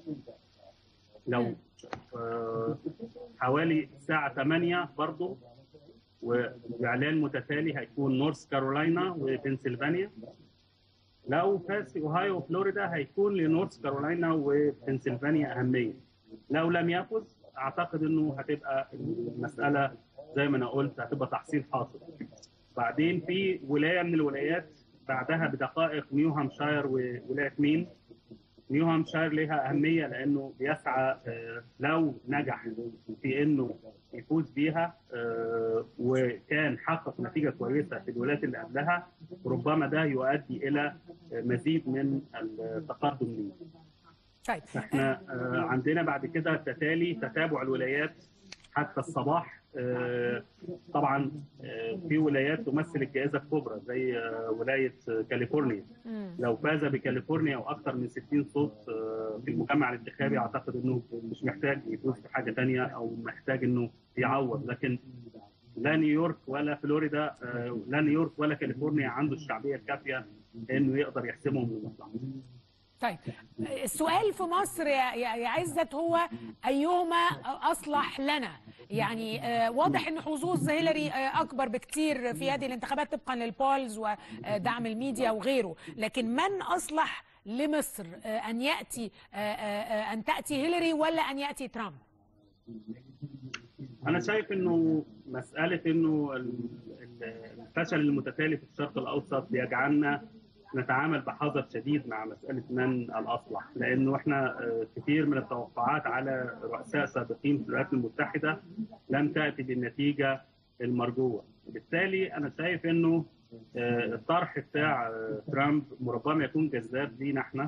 لو آه حوالي الساعه 8 برضه واعلان متتالي هيكون نورث كارولاينا وبنسلفانيا لو فاز في اوهايو وفلوريدا هيكون لنورث كارولاينا وبنسلفانيا اهميه لو لم يفز اعتقد انه هتبقى المساله زي ما انا قلت هتبقى تحصيل حاصل بعدين في ولايه من الولايات بعدها بدقائق نيو هامشاير وولايه مين نيو هامشاير لها اهميه لانه بيسعى آه، لو نجح في انه يفوز بيها آه، وكان حقق نتيجه كويسه في الولايات اللي قبلها ربما ده يؤدي الى مزيد من التقدم ليه. طيب احنا آه، عندنا بعد كده تتالي تتابع الولايات حتى الصباح آه، طبعا آه، في ولايات تمثل الجائزه الكبرى زي آه، ولايه آه، كاليفورنيا مم. لو فاز بكاليفورنيا واكثر من 60 صوت آه، في المجمع الانتخابي اعتقد انه مش محتاج يفوز بحاجه ثانيه او محتاج انه يعوض لكن لا نيويورك ولا فلوريدا آه، لا نيويورك ولا كاليفورنيا عنده الشعبيه الكافيه انه يقدر يحسمهم من مصلحته طيب السؤال في مصر يا يا يا عزت هو ايهما اصلح لنا يعني آه، واضح ان حظوظ هيلاري آه، اكبر بكتير في هذه الانتخابات طبقا للبولز ودعم الميديا وغيره لكن من اصلح لمصر آه، ان ياتي آه، آه، آه، ان تاتي هيلاري ولا ان ياتي ترامب انا شايف انه مساله انه ال- ال- الفشل المتتالي في الشرق الاوسط بيجعلنا نتعامل بحذر شديد مع مساله من الاصلح لانه احنا آه، كثير من التوقعات على رؤساء سابقين في الولايات المتحده لم تاتي بالنتيجه المرجوه بالتالي انا شايف انه آه، الطرح بتاع آه، ترامب ربما يكون جذاب لينا احنا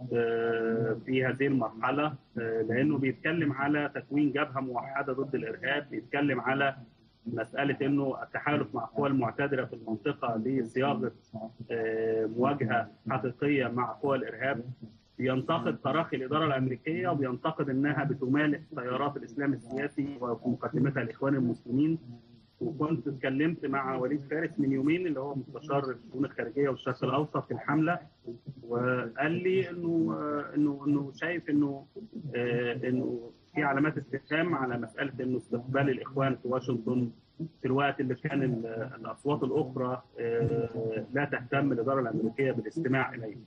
آه، في هذه المرحله آه، لانه بيتكلم على تكوين جبهه موحده ضد الارهاب بيتكلم على مساله انه التحالف مع القوى المعتدله في المنطقه لصياغه آه، مواجهه حقيقيه مع قوى الارهاب بينتقد تراخي الاداره الامريكيه وبينتقد انها بتمالك تيارات الاسلام السياسي وفي مقدمتها الاخوان المسلمين وكنت اتكلمت مع وليد فارس من يومين اللي هو مستشار الشؤون الخارجيه والشرق الاوسط في الحمله وقال لي انه آه، انه انه شايف انه آه، انه في علامات استفهام على مساله انه استقبال الاخوان في واشنطن في الوقت اللي كان ال- الاصوات الاخرى آه، لا تهتم الاداره الامريكيه بالاستماع اليه.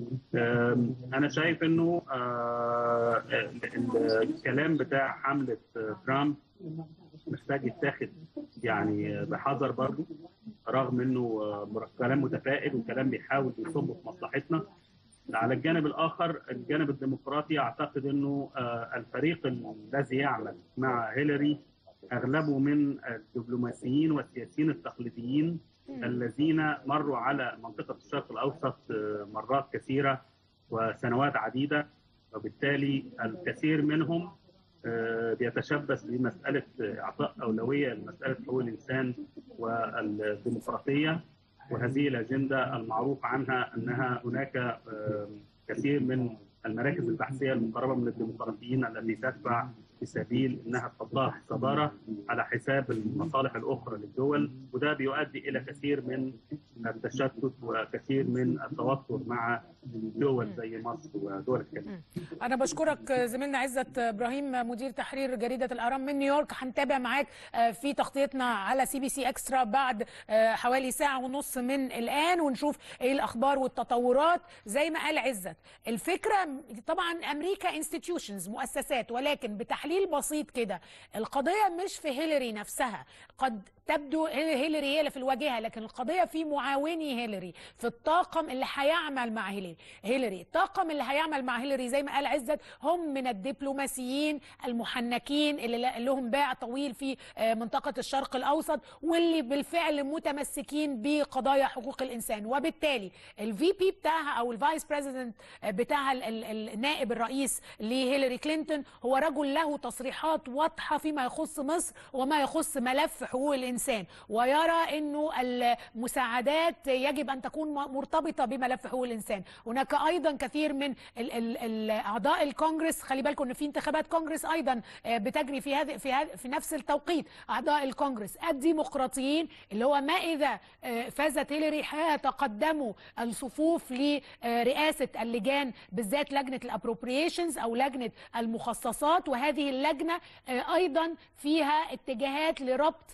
آم، انا شايف انه آه، ال- الكلام بتاع حمله آه، ترامب محتاج يتاخد يعني بحذر برضه رغم انه آه، كلام متفائل وكلام بيحاول يصب في مصلحتنا على الجانب الاخر الجانب الديمقراطي اعتقد انه آه، الفريق الذي يعمل مع هيلاري اغلبه من الدبلوماسيين والسياسيين التقليديين الذين مروا على منطقه الشرق الاوسط آه، مرات كثيره وسنوات عديده وبالتالي الكثير منهم آه، بيتشبث بمساله اعطاء اولويه لمساله حقوق الانسان والديمقراطيه وهذه الاجنده المعروف عنها انها هناك آه، كثير من المراكز البحثيه المقربه من الديمقراطيين التي تدفع في سبيل انها تحطها في الصداره على حساب المصالح الاخرى للدول وده بيؤدي الى كثير من التشتت وكثير من التوتر مع دول زي مصر ودول الخليج. انا بشكرك زميلنا عزت ابراهيم مدير تحرير جريده الاهرام من نيويورك هنتابع معاك في تغطيتنا على سي بي سي اكسترا بعد حوالي ساعه ونص من الان ونشوف ايه الاخبار والتطورات زي ما قال عزت الفكره طبعا امريكا انستتيوشنز مؤسسات ولكن بتحليل بسيط كده القضيه مش في هيلاري نفسها قد تبدو هيلاري هي اللي في الواجهه لكن القضيه في معاوني هيلاري في الطاقم اللي هيعمل مع هيلاري هيلاري الطاقم اللي هيعمل مع هيلاري زي ما قال عزت هم من الدبلوماسيين المحنكين اللي لهم باع طويل في منطقه الشرق الاوسط واللي بالفعل متمسكين بقضايا حقوق الانسان وبالتالي الفي بي بتاعها او الفايس بريزيدنت بتاعها النائب الرئيس لهيلاري كلينتون هو رجل له تصريحات واضحه فيما يخص مصر وما يخص ملف حقوق الانسان ويرى انه المساعدات يجب ان تكون مرتبطه بملف حقوق الانسان هناك ايضا كثير من ال ال ال اعضاء الكونجرس خلي بالكم ان في انتخابات كونجرس ايضا بتجري في هذا في هذا في نفس التوقيت اعضاء الكونجرس الديمقراطيين اللي هو ما اذا فازت هيلاري هيتقدموا الصفوف لرئاسه اللجان بالذات لجنه الابروبريشنز او لجنه المخصصات وهذه اللجنه ايضا فيها اتجاهات لربط الدولة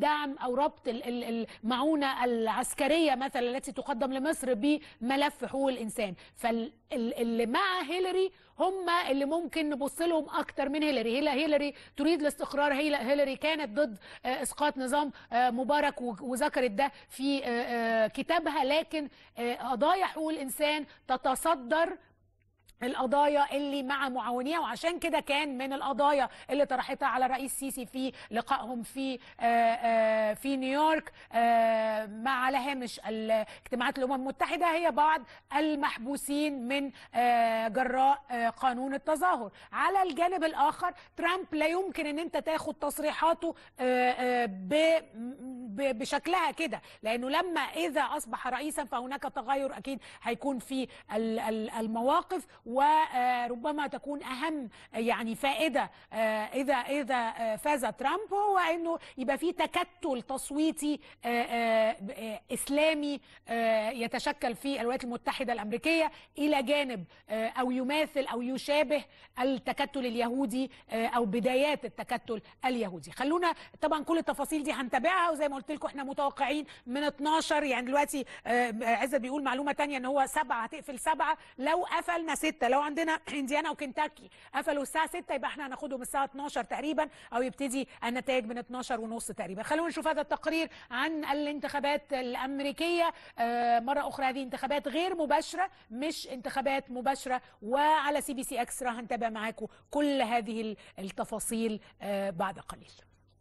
دعم او ربط ال- ال- المعونه العسكريه مثلا التي تقدم لمصر بملف حقوق الانسان فاللي مع هيلاري هم اللي ممكن نبص لهم اكتر من هيلاري هيلا- هيلاري تريد الاستقرار هيلا- هيلاري كانت ضد آه، اسقاط نظام آه، مبارك و- وذكرت ده في آه، آه، كتابها لكن آه، قضايا حقوق الانسان تتصدر القضايا اللي مع معاونيها وعشان كده كان من القضايا اللي طرحتها على الرئيس سيسي في لقائهم في آه، آه، في نيويورك آه، مع على هامش اجتماعات الامم المتحده هي بعض المحبوسين من آه، جراء آه، قانون التظاهر على الجانب الاخر ترامب لا يمكن ان انت تاخد تصريحاته آه، آه، ب- ب- بشكلها كده لانه لما اذا اصبح رئيسا فهناك تغير اكيد هيكون في ال- ال- المواقف وربما تكون اهم يعني فائده آه، اذا اذا آه، فاز ترامب هو انه يبقى في تكتل تصويتي آه، آه، آه، اسلامي آه، يتشكل في الولايات المتحده الامريكيه الى جانب آه، او يماثل او يشابه التكتل اليهودي آه، او بدايات التكتل اليهودي خلونا طبعا كل التفاصيل دي هنتابعها وزي ما قلت لكم احنا متوقعين من 12 يعني دلوقتي آه، عزت بيقول معلومه تانية ان هو سبعه هتقفل سبعه لو قفلنا سته لو عندنا انديانا وكنتاكي قفلوا الساعه 6 يبقى احنا هناخدهم الساعه 12 تقريبا او يبتدي النتائج من 12 ونص تقريبا خلونا نشوف هذا التقرير عن الانتخابات الامريكيه آه، مره اخرى هذه انتخابات غير مباشره مش انتخابات مباشره وعلى سي بي سي اكسترا هنتابع معاكم كل هذه ال- التفاصيل آه، بعد قليل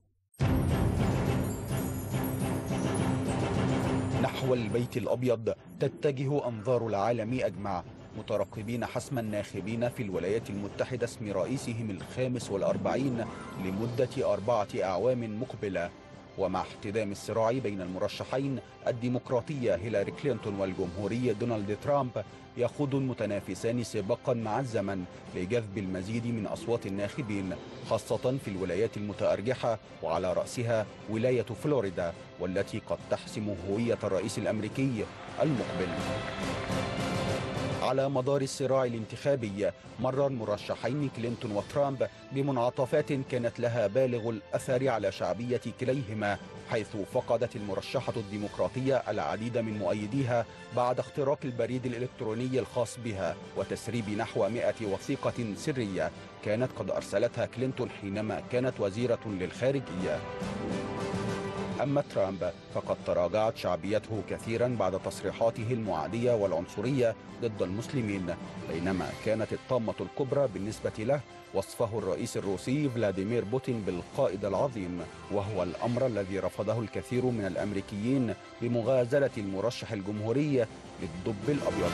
نحو البيت الأبيض تتجه أنظار العالم أجمع مترقبين حسم الناخبين في الولايات المتحدة اسم رئيسهم الخامس والأربعين لمدة أربعة أعوام مقبلة ومع احتدام الصراع بين المرشحين الديمقراطية هيلاري كلينتون والجمهوري دونالد ترامب يخوض المتنافسان سباقا مع الزمن لجذب المزيد من أصوات الناخبين خاصة في الولايات المتأرجحة وعلى رأسها ولاية فلوريدا والتي قد تحسم هوية الرئيس الأمريكي المقبل على مدار الصراع الانتخابي مر المرشحين كلينتون وترامب بمنعطفات كانت لها بالغ الأثر على شعبية كليهما حيث فقدت المرشحة الديمقراطية العديد من مؤيديها بعد اختراق البريد الإلكتروني الخاص بها وتسريب نحو 100 وثيقة سرية كانت قد أرسلتها كلينتون حينما كانت وزيرة للخارجية أما ترامب فقد تراجعت شعبيته كثيرا بعد تصريحاته المعادية والعنصرية ضد المسلمين بينما كانت الطامة الكبرى بالنسبة له وصفه الرئيس الروسي فلاديمير بوتين بالقائد العظيم وهو الأمر الذي رفضه الكثير من الأمريكيين بمغازلة المرشح الجمهوري للدب الأبيض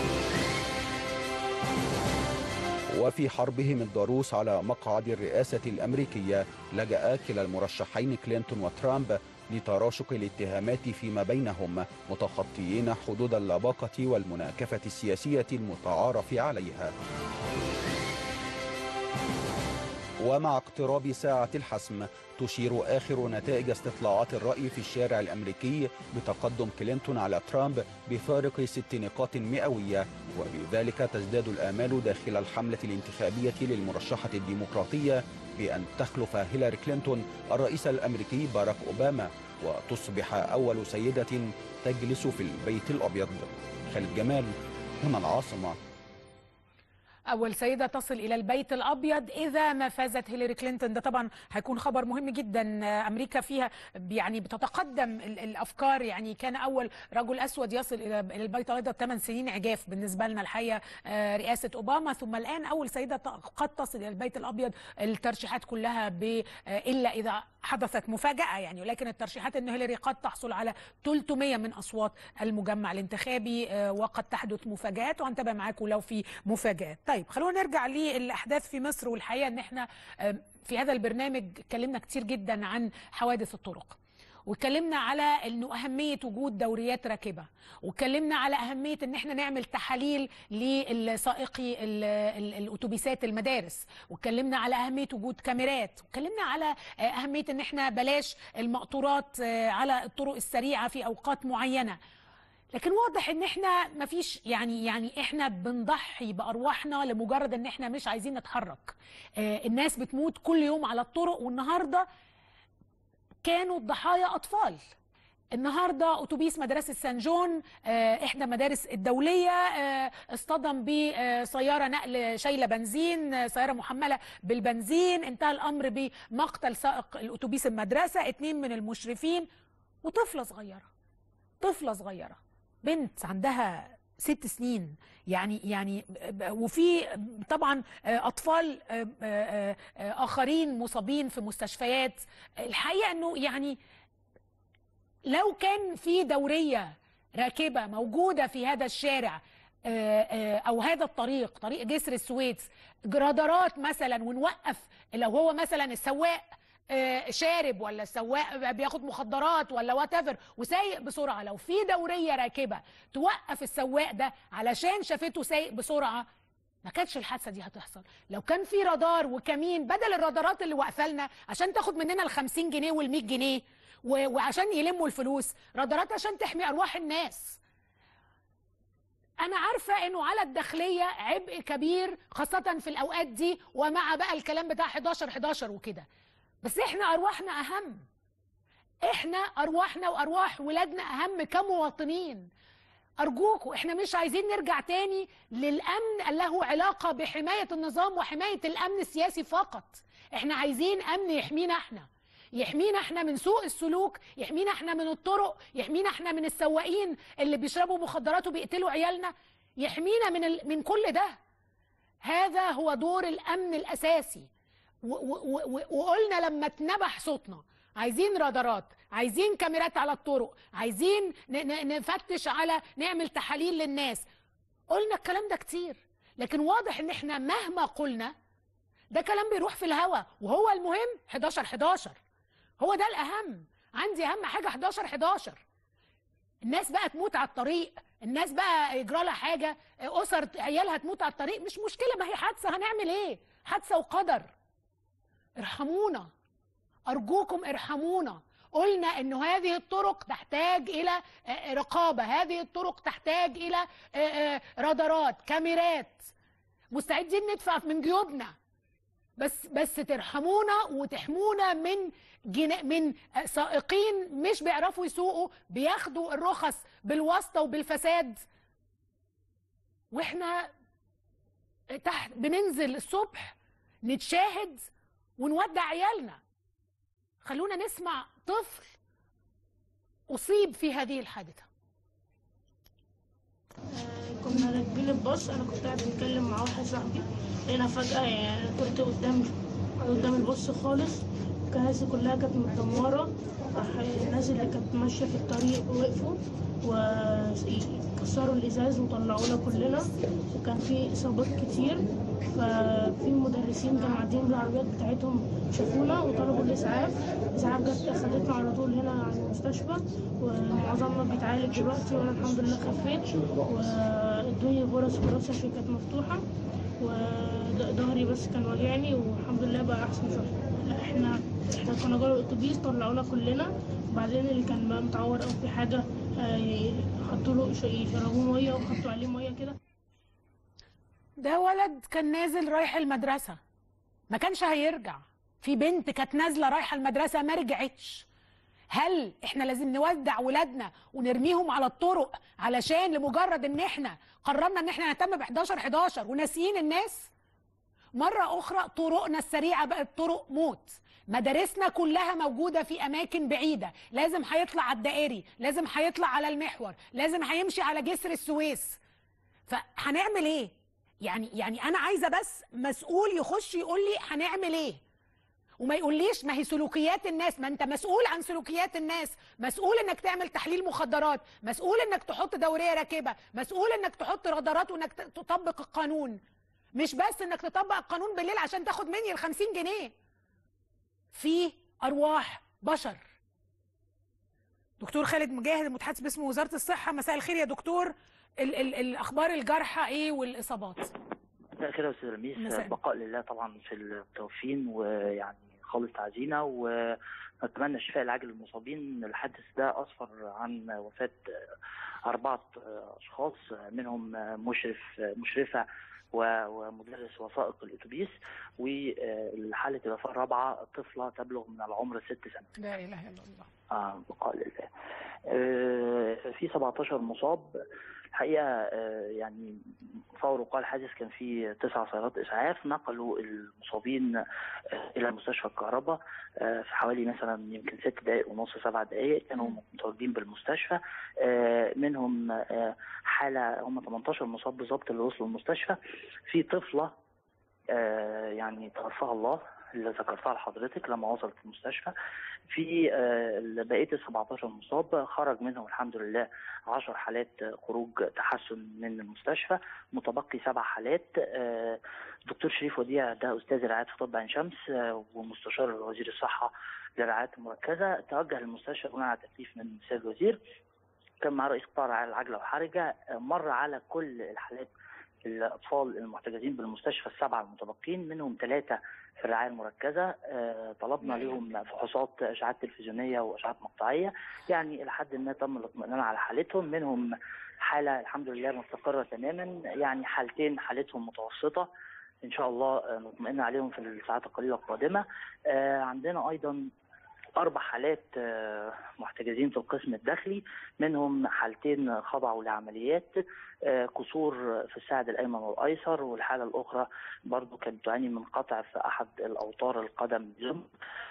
وفي حربهم الضروس على مقعد الرئاسة الأمريكية لجأ كلا المرشحين كلينتون وترامب لتراشق الاتهامات فيما بينهم متخطيين حدود اللباقة والمناكفة السياسية المتعارف عليها ومع اقتراب ساعة الحسم تشير آخر نتائج استطلاعات الرأي في الشارع الأمريكي بتقدم كلينتون على ترامب بفارق ست نقاط مئوية وبذلك تزداد الآمال داخل الحملة الانتخابية للمرشحة الديمقراطية بأن تخلف هيلاري كلينتون الرئيس الأمريكي باراك أوباما وتصبح أول سيدة تجلس في البيت الأبيض خالد جمال هنا العاصمة اول سيده تصل الى البيت الابيض اذا ما فازت هيلاري كلينتون ده طبعا هيكون خبر مهم جدا امريكا فيها يعني بتتقدم ال- الافكار يعني كان اول رجل اسود يصل الى إلى البيت الابيض 8 سنين عجاف بالنسبه لنا الحقيقه آه، رئاسه اوباما ثم الان اول سيده ت- قد تصل الى البيت الابيض الترشيحات كلها ب آه، الا اذا حدثت مفاجاه يعني ولكن الترشيحات ان هيلاري قد تحصل على 300 من اصوات المجمع الانتخابي آه، وقد تحدث مفاجات وهنتابع معاكم لو في مفاجات طيب خلونا نرجع للاحداث في مصر والحقيقه ان احنا آه، في هذا البرنامج اتكلمنا كتير جدا عن حوادث الطرق واتكلمنا على انه اهميه وجود دوريات راكبه واتكلمنا على اهميه ان احنا نعمل تحاليل لسائقي ال- ال- الاتوبيسات المدارس واتكلمنا على اهميه وجود كاميرات واتكلمنا على آه، اهميه ان احنا بلاش المقطورات آه، على الطرق السريعه في اوقات معينه لكن واضح ان احنا مفيش يعني يعني احنا بنضحي بارواحنا لمجرد ان احنا مش عايزين نتحرك آه، الناس بتموت كل يوم على الطرق والنهارده كانوا الضحايا اطفال النهارده اتوبيس مدرسه سان جون آه، احدى مدارس الدوليه آه، اصطدم بسياره نقل شايله بنزين آه، سياره محمله بالبنزين انتهى الامر بمقتل سائق الاتوبيس المدرسه اتنين من المشرفين وطفله صغيره طفله صغيره بنت عندها ست سنين يعني يعني وفي طبعا اطفال اخرين مصابين في مستشفيات الحقيقه انه يعني لو كان في دوريه راكبه موجوده في هذا الشارع آه، آه، او هذا الطريق طريق جسر السويس رادارات مثلا ونوقف لو هو مثلا السواق آه، شارب ولا السواق بياخد مخدرات ولا وات وسايق بسرعه لو في دوريه راكبه توقف السواق ده علشان شافته سايق بسرعه ما كانتش الحادثه دي هتحصل لو كان في رادار وكمين بدل الرادارات اللي واقفه لنا عشان تاخد مننا ال 50 جنيه وال 100 جنيه و- وعشان يلموا الفلوس رادارات عشان تحمي ارواح الناس انا عارفه انه على الداخليه عبء كبير خاصه في الاوقات دي ومع بقى الكلام بتاع 11 11 وكده بس احنا ارواحنا اهم احنا ارواحنا وارواح ولادنا اهم كمواطنين ارجوكوا احنا مش عايزين نرجع تاني للامن له علاقه بحمايه النظام وحمايه الامن السياسي فقط احنا عايزين امن يحمينا احنا يحمينا احنا من سوء السلوك يحمينا احنا من الطرق يحمينا احنا من السواقين اللي بيشربوا مخدرات وبيقتلوا عيالنا يحمينا من ال... من كل ده هذا هو دور الامن الاساسي و... و... و... وقلنا لما اتنبح صوتنا عايزين رادارات عايزين كاميرات على الطرق عايزين ن... ن... نفتش على نعمل تحاليل للناس قلنا الكلام ده كتير لكن واضح ان احنا مهما قلنا ده كلام بيروح في الهوا وهو المهم 11 11 هو ده الاهم عندي اهم حاجه 11 11 الناس بقى تموت على الطريق الناس بقى يجرى لها حاجه اسر عيالها تموت على الطريق مش مشكله ما هي حادثه هنعمل ايه حادثه وقدر ارحمونا ارجوكم ارحمونا قلنا انه هذه الطرق تحتاج الى آه، رقابه هذه الطرق تحتاج الى آه، آه، رادارات كاميرات مستعدين ندفع من جيوبنا بس بس ترحمونا وتحمونا من جنا من سائقين مش بيعرفوا يسوقوا بياخدوا الرخص بالواسطه وبالفساد واحنا تحت بننزل الصبح نتشاهد ونودع عيالنا خلونا نسمع طفل اصيب في هذه الحادثه كنا راكبين الباص انا كنت قاعد بتكلم مع واحد صاحبي لقينا فجأة يعني كنت قدام قدام الباص خالص الكراسي كلها كانت متدمرة راح الناس اللي كانت ماشية في الطريق وقفوا وكسروا الإزاز وطلعونا كلنا وكان في إصابات كتير ففي مدرسين كانوا قاعدين بالعربيات بتاعتهم شافونا وطلبوا الإسعاف الإسعاف جت أخدتنا على طول هنا على المستشفى ومعظمنا بيتعالج دلوقتي وأنا الحمد لله خفيت وادوني غرز في راسي عشان كانت مفتوحة وظهري بس كان واجعني والحمد لله بقى أحسن شوية لا احنا احنا كنا جوه الأتوبيس طلعونا كلنا وبعدين اللي كان بقى متعور أو في حاجة آه، حطوا له يشربوه مية وحطوا عليه مية كده ده ولد كان نازل رايح المدرسة ما كانش هيرجع في بنت كانت نازلة رايحة المدرسة ما رجعتش هل احنا لازم نودع ولادنا ونرميهم على الطرق علشان لمجرد ان احنا قررنا ان احنا نهتم ب 11 11 وناسيين الناس مرة أخرى طرقنا السريعة بقت طرق موت مدارسنا كلها موجودة في أماكن بعيدة لازم هيطلع على الدائري لازم هيطلع على المحور لازم هيمشي على جسر السويس فهنعمل ايه يعني يعني انا عايزه بس مسؤول يخش يقول لي هنعمل ايه وما يقوليش ما هي سلوكيات الناس ما انت مسؤول عن سلوكيات الناس مسؤول انك تعمل تحليل مخدرات مسؤول انك تحط دوريه راكبه مسؤول انك تحط رادارات وانك ت- تطبق القانون مش بس انك تطبق القانون بالليل عشان تاخد مني ال 50 جنيه في ارواح بشر دكتور خالد مجاهد المتحدث باسم وزاره الصحه مساء الخير يا دكتور ال ال الاخبار الجارحه ايه والاصابات مساء الخير يا استاذ لميس مساء. بقاء لله طبعا في المتوفين ويعني خالص تعزينا ونتمنى الشفاء العاجل للمصابين الحادث ده اسفر عن وفاه اربعه اشخاص منهم مشرف مشرفه و- ومدرس وسائق الاتوبيس وحاله الوفاه الرابعه طفله تبلغ من العمر ست سنوات لا اله الا الله آه بقال الله آه في 17 مصاب الحقيقه آه يعني فور وقوع الحادث كان في تسع سيارات اسعاف نقلوا المصابين آه الى مستشفى الكهرباء آه في حوالي مثلا يمكن ست دقائق ونص سبع دقائق كانوا متواجدين بالمستشفى آه منهم آه حاله هم 18 مصاب بالظبط اللي وصلوا المستشفى في طفله آه يعني توفاها الله اللي ذكرتها لحضرتك لما وصلت المستشفى في آه، بقيه ال 17 مصاب خرج منهم الحمد لله 10 حالات خروج تحسن من المستشفى متبقي سبع حالات آه، دكتور شريف وديع ده استاذ رعايه في طب عين شمس آه، ومستشار وزير الصحه للرعايه المركزه توجه للمستشفى بناء على تكليف من السيد الوزير كان معاه رئيس قطاع رعايه العجله وحرجه آه، مر على كل الحالات الاطفال المحتجزين بالمستشفى السبعه المتبقين منهم ثلاثه في الرعايه المركزه آه، طلبنا لهم فحوصات اشعات تلفزيونيه واشعات مقطعيه يعني الى حد ما تم الاطمئنان على حالتهم منهم حاله الحمد لله مستقره تماما يعني حالتين حالتهم متوسطه ان شاء الله آه، نطمئن عليهم في الساعات القليله القادمه آه، عندنا ايضا أربع حالات آه، محتجزين في القسم الداخلي منهم حالتين خضعوا لعمليات آه، كسور في الساعد الأيمن والأيسر والحالة الأخرى برضو كانت تعاني من قطع في أحد الأوتار القدم اليمنى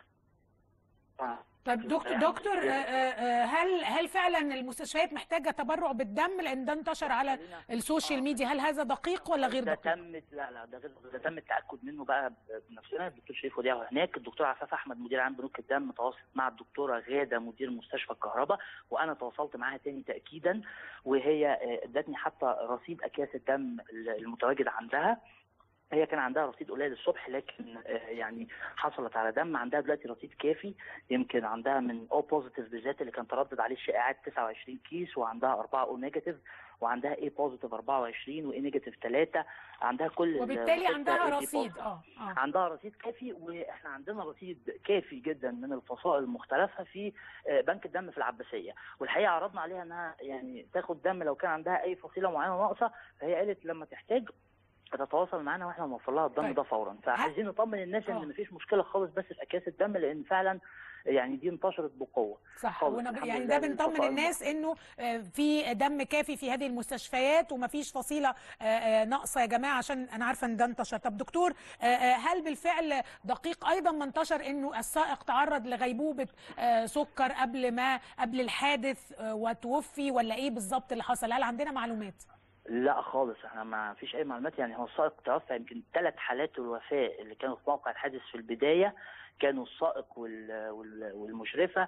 طب دكتور دكتور آه، آه، آه، هل هل فعلا المستشفيات محتاجه تبرع بالدم لان ده انتشر على السوشيال ميديا هل هذا دقيق ولا غير ده دقيق؟ تم لا لا ده غير ده تم التاكد منه بقى بنفسنا الدكتور شريف وديع هناك الدكتور عفاف احمد مدير عام بنوك الدم تواصل مع الدكتوره غاده مدير مستشفى الكهرباء وانا تواصلت معاها تاني تاكيدا وهي آه، ادتني حتى رصيد اكياس الدم المتواجد عندها هي كان عندها رصيد قليل الصبح لكن آه، يعني حصلت على دم عندها دلوقتي رصيد كافي يمكن عندها من او بوزيتيف بالذات اللي كان تردد عليه الشائعات 29 كيس وعندها 4 او نيجاتيف وعندها اي بوزيتيف 24 واي نيجاتيف 3 عندها كل ال- وبالتالي وستة عندها AB رصيد positive. اه اه عندها رصيد كافي واحنا عندنا رصيد كافي جدا من الفصائل المختلفه في آه، بنك الدم في العباسيه والحقيقه عرضنا عليها انها يعني تاخد دم لو كان عندها اي فصيله معينه ناقصه فهي قالت لما تحتاج تتواصل معانا واحنا نوفر لها الدم طيب. ده فورا فعايزين نطمن الناس آه. ان مفيش مشكله خالص بس في اكياس الدم لان فعلا يعني دي انتشرت بقوه صح خالص. ونب... الحمد يعني لله ده بنطمن الفصائل الناس انه آه، في دم كافي في هذه المستشفيات ومفيش فصيله آه، آه، ناقصه يا جماعه عشان انا عارفه ان ده انتشر طب دكتور آه، آه، هل بالفعل دقيق ايضا ما انتشر انه السائق تعرض لغيبوبه آه، سكر قبل ما قبل الحادث آه، وتوفي ولا ايه بالظبط اللي حصل هل عندنا معلومات لا خالص احنا ما فيش اي معلومات يعني هو السائق توفى يمكن ثلاث حالات الوفاه اللي كانوا في موقع الحادث في البدايه كانوا السائق وال- وال- والمشرفه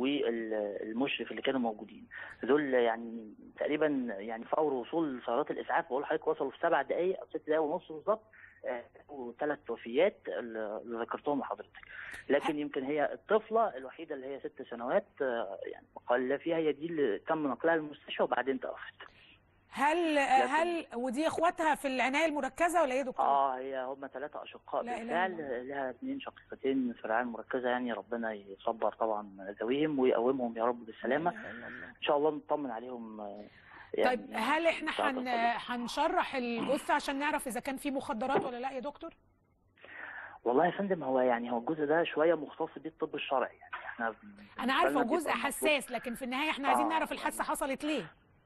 والمشرف اللي كانوا موجودين دول يعني تقريبا يعني فور وصول سيارات الاسعاف بقول لحضرتك وصلوا في سبع دقائق او ست دقائق ونص بالظبط آه، وثلاث وفيات اللي ذكرتهم لحضرتك لكن يمكن هي الطفله الوحيده اللي هي ست سنوات آه، يعني قال فيها هي دي اللي تم نقلها للمستشفى وبعدين توفت هل آه، هل ودي اخواتها في العنايه المركزه ولا ايه يا دكتور اه هي هم ثلاثة أشقاء لا إله بالفعل إلا لها اثنين شقيقتين في الرعاية المركزة يعني ربنا يصبر طبعا ذويهم ويقومهم يا رب بالسلامة لا إله إلا الله. إن شاء الله نطمن عليهم آه، يعني طيب هل احنا الساعات حن... القادمة. هنشرح الجثه عشان نعرف اذا كان في مخدرات ولا لا يا دكتور والله يا فندم هو يعني هو الجزء ده شوية مختص بيه الطب الشرعي يعني احنا انا عارفه بالنسبة لنا جزء بيبقى المفروض- حساس لكن في النهايه احنا عايزين آه. نعرف الحادثه حصلت ليه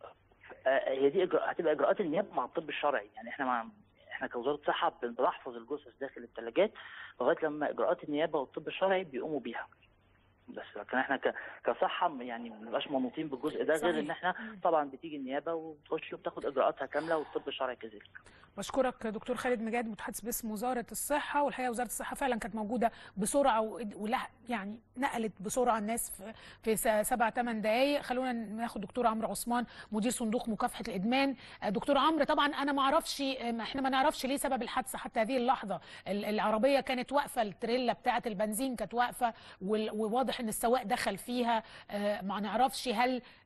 آه، هي دي إجراء هتبقى اجراءات النيابه مع الطب الشرعي يعني احنا مع احنا كوزاره صحه بن- بنحفظ الجثث داخل الثلاجات لغايه لما اجراءات النيابه والطب الشرعي بيقوموا بيها بس لكن احنا ك- كصحه يعني ما بنبقاش منوطين بالجزء ده غير صحيح. ان احنا طبعا بتيجي النيابه وتخش وبتاخد اجراءاتها كامله والطب الشرعي كذلك بشكرك دكتور خالد مجاد متحدث باسم وزاره الصحه والحقيقه وزاره الصحه فعلا كانت موجوده بسرعه و- ولها يعني نقلت بسرعه الناس في, في س- سبع ثمان دقائق خلونا ناخد دكتور عمرو عثمان مدير صندوق مكافحه الادمان آه، دكتور عمرو طبعا انا ما اعرفش آه، احنا ما نعرفش ليه سبب الحادثه حتى هذه اللحظه ال- العربيه كانت واقفه التريلا بتاعه البنزين كانت واقفه وال- وواضح ان السواق دخل فيها آه، ما نعرفش هل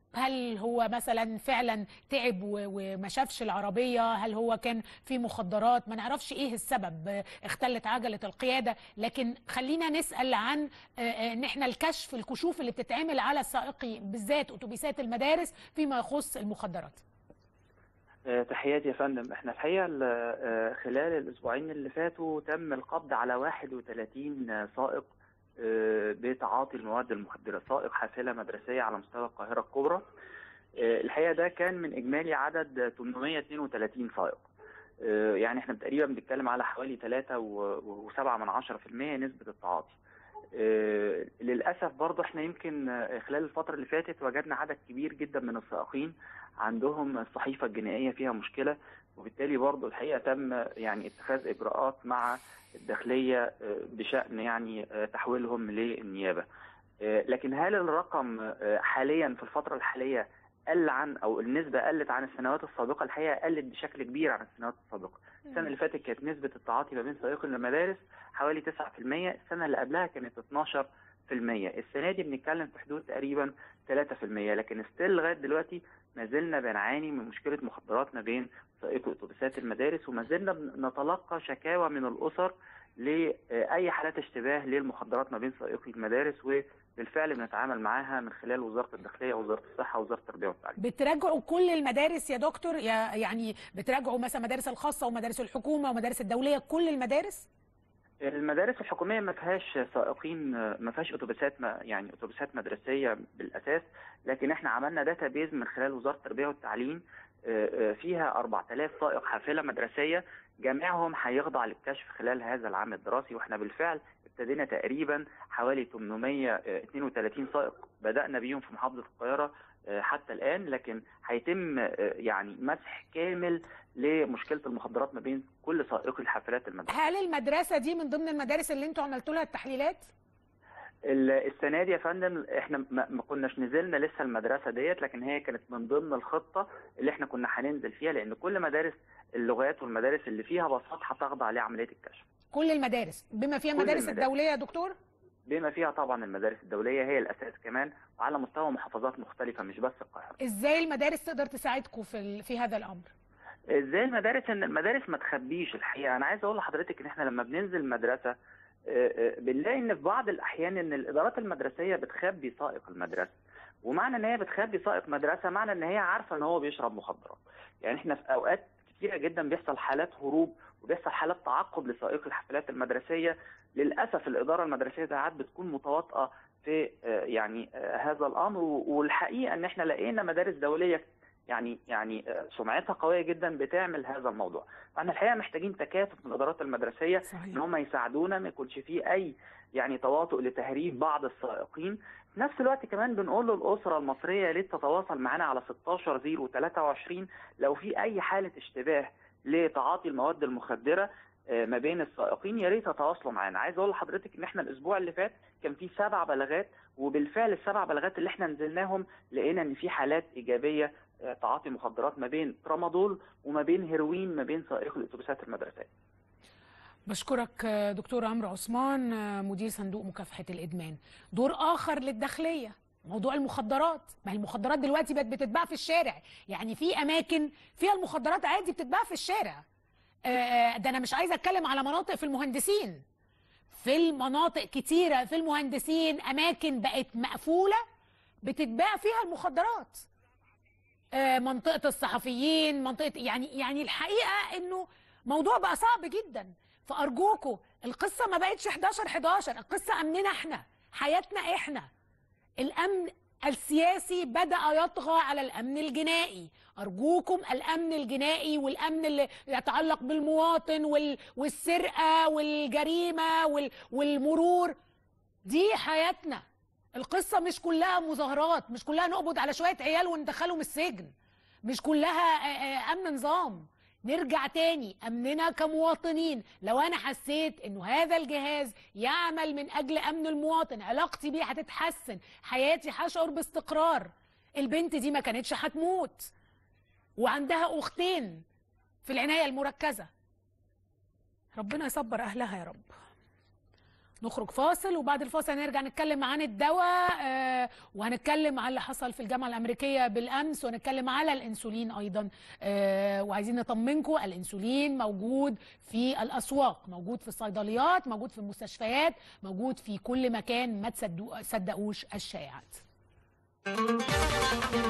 هل هو مثلا فعلا تعب و- وما شافش العربيه هل هو كان في مخدرات ما نعرفش ايه السبب آه، اختلت عجله القياده لكن خلينا نسال عن آه، آه، ان احنا الكشف الكشوف اللي بتتعمل على السائقي بالذات اتوبيسات المدارس فيما يخص المخدرات آه، تحياتي يا فندم احنا الحقيقه ال- آه، خلال الاسبوعين اللي فاتوا تم القبض على 31 سائق آه، بتعاطي المواد المخدره سائق حافله مدرسيه على مستوى القاهره الكبرى آه، الحقيقه ده كان من اجمالي عدد 832 سائق آه، يعني احنا تقريبا بنتكلم على حوالي 3.7 من 10% نسبه التعاطي آه، للاسف برضه احنا يمكن آه، خلال الفتره اللي فاتت وجدنا عدد كبير جدا من السائقين عندهم الصحيفه الجنائيه فيها مشكله وبالتالي برضه الحقيقه تم يعني اتخاذ اجراءات مع الداخليه آه، بشان يعني آه، تحويلهم للنيابه آه، لكن هل الرقم آه، حاليا في الفتره الحاليه قل عن او النسبه قلت عن السنوات السابقه الحقيقه قلت بشكل كبير عن السنوات السابقه السنه اللي فاتت كانت نسبه التعاطي ما بين سائقي المدارس حوالي 9% السنه اللي قبلها كانت 12% السنه دي بنتكلم في حدود تقريبا 3% لكن ستيل لغايه دلوقتي ما زلنا بنعاني من مشكله مخدرات ما بين سائقي اتوبيسات المدارس وما زلنا نتلقى شكاوى من الاسر لاي حالات اشتباه للمخدرات ما بين سائقي المدارس وبالفعل بنتعامل معاها من خلال وزاره الداخليه وزاره الصحه ووزاره التربيه والتعليم. بتراجعوا كل المدارس يا دكتور يا يعني بتراجعوا مثلا مدارس الخاصه ومدارس الحكومه ومدارس الدوليه كل المدارس المدارس الحكوميه ما فيهاش سائقين ما فيهاش اتوبيسات ما يعني اتوبيسات مدرسيه بالاساس لكن احنا عملنا داتا بيز من خلال وزاره التربيه والتعليم آه، آه، فيها 4000 سائق حافله مدرسيه جميعهم هيخضع للكشف خلال هذا العام الدراسي واحنا بالفعل ابتدينا تقريبا حوالي 832 سائق بدانا بيهم في محافظه القاهره آه، حتى الان لكن هيتم آه، يعني مسح كامل لمشكله المخدرات ما بين كل سائقي الحافلات المدرسيه هل المدرسه دي من ضمن المدارس اللي انتوا عملتوا لها التحليلات ال- السنه دي يا فندم احنا ما ما كناش نزلنا لسه المدرسه ديت لكن هي كانت من ضمن الخطه اللي احنا كنا هننزل فيها لان كل مدارس اللغات والمدارس اللي فيها باصات هتخضع لعمليه الكشف كل المدارس بما فيها كل المدارس المدارس. الدوليه يا دكتور بما فيها طبعا المدارس الدوليه هي الاساس كمان وعلى مستوى محافظات مختلفه مش بس القاهره ازاي المدارس تقدر تساعدكم في ال- في هذا الامر ازاي المدارس ان المدارس ما تخبيش الحقيقه انا عايز اقول لحضرتك ان احنا لما بننزل مدرسه آه، آه، بنلاقي ان في بعض الاحيان ان الادارات المدرسيه بتخبي سائق المدرسه ومعنى ان هي بتخبي سائق مدرسه معنى ان هي عارفه ان هو بيشرب مخدرات يعني احنا في اوقات كتيره جدا بيحصل حالات هروب وبيحصل حالات تعقب لسائق الحفلات المدرسيه للاسف الاداره المدرسيه ساعات بتكون متواطئه في آه، يعني آه، هذا الامر و- والحقيقه ان احنا لقينا مدارس دوليه يعني يعني آه، سمعتها قويه جدا بتعمل هذا الموضوع فاحنا الحقيقه محتاجين تكاتف من الادارات المدرسيه ان صحيح هم يساعدونا ما يكونش فيه اي يعني تواطؤ لتهريب بعض السائقين في نفس الوقت كمان بنقول للاسره المصريه يا ريت تتواصل معنا على 16 0 23 لو في اي حاله اشتباه لتعاطي المواد المخدره آه، ما بين السائقين يا ريت تتواصلوا معانا عايز اقول لحضرتك ان احنا الاسبوع اللي فات كان في سبع بلاغات وبالفعل السبع بلاغات اللي احنا نزلناهم لقينا ان في حالات ايجابيه آه، تعاطي مخدرات ما بين ترامادول وما بين هيروين ما بين سائقي الاتوبيسات المدرسيه بشكرك آه، دكتور عمرو عثمان آه، مدير صندوق مكافحه الادمان دور اخر للداخليه موضوع المخدرات ما هي المخدرات دلوقتي بقت بتتباع في الشارع يعني في اماكن فيها المخدرات عادي بتتباع في الشارع آه، آه، ده انا مش عايزه اتكلم على مناطق في المهندسين في المناطق كتيره في المهندسين اماكن بقت مقفوله بتتباع فيها المخدرات آه، منطقه الصحفيين منطقه يعني يعني الحقيقه انه موضوع بقى صعب جدا فارجوكوا القصه ما بقتش 11 11 القصه امننا احنا حياتنا احنا الامن السياسي بدا يطغى على الامن الجنائي ارجوكم الامن الجنائي والامن اللي يتعلق بالمواطن وال... والسرقه والجريمه وال... والمرور دي حياتنا القصه مش كلها مظاهرات مش كلها نقبض على شويه عيال وندخلهم السجن مش كلها آه، آه، امن نظام نرجع تاني امننا كمواطنين لو انا حسيت انه هذا الجهاز يعمل من اجل امن المواطن علاقتي بيه هتتحسن حياتي هشعر باستقرار البنت دي ما كانتش هتموت وعندها اختين في العنايه المركزه ربنا يصبر اهلها يا رب نخرج فاصل وبعد الفاصل هنرجع نتكلم عن الدواء آه، وهنتكلم عن اللي حصل في الجامعه الامريكيه بالامس وهنتكلم على الانسولين ايضا آه، وعايزين نطمنكم الانسولين موجود في الاسواق موجود في الصيدليات موجود في المستشفيات موجود في كل مكان ما تصدقوا- تصدقوش الشائعات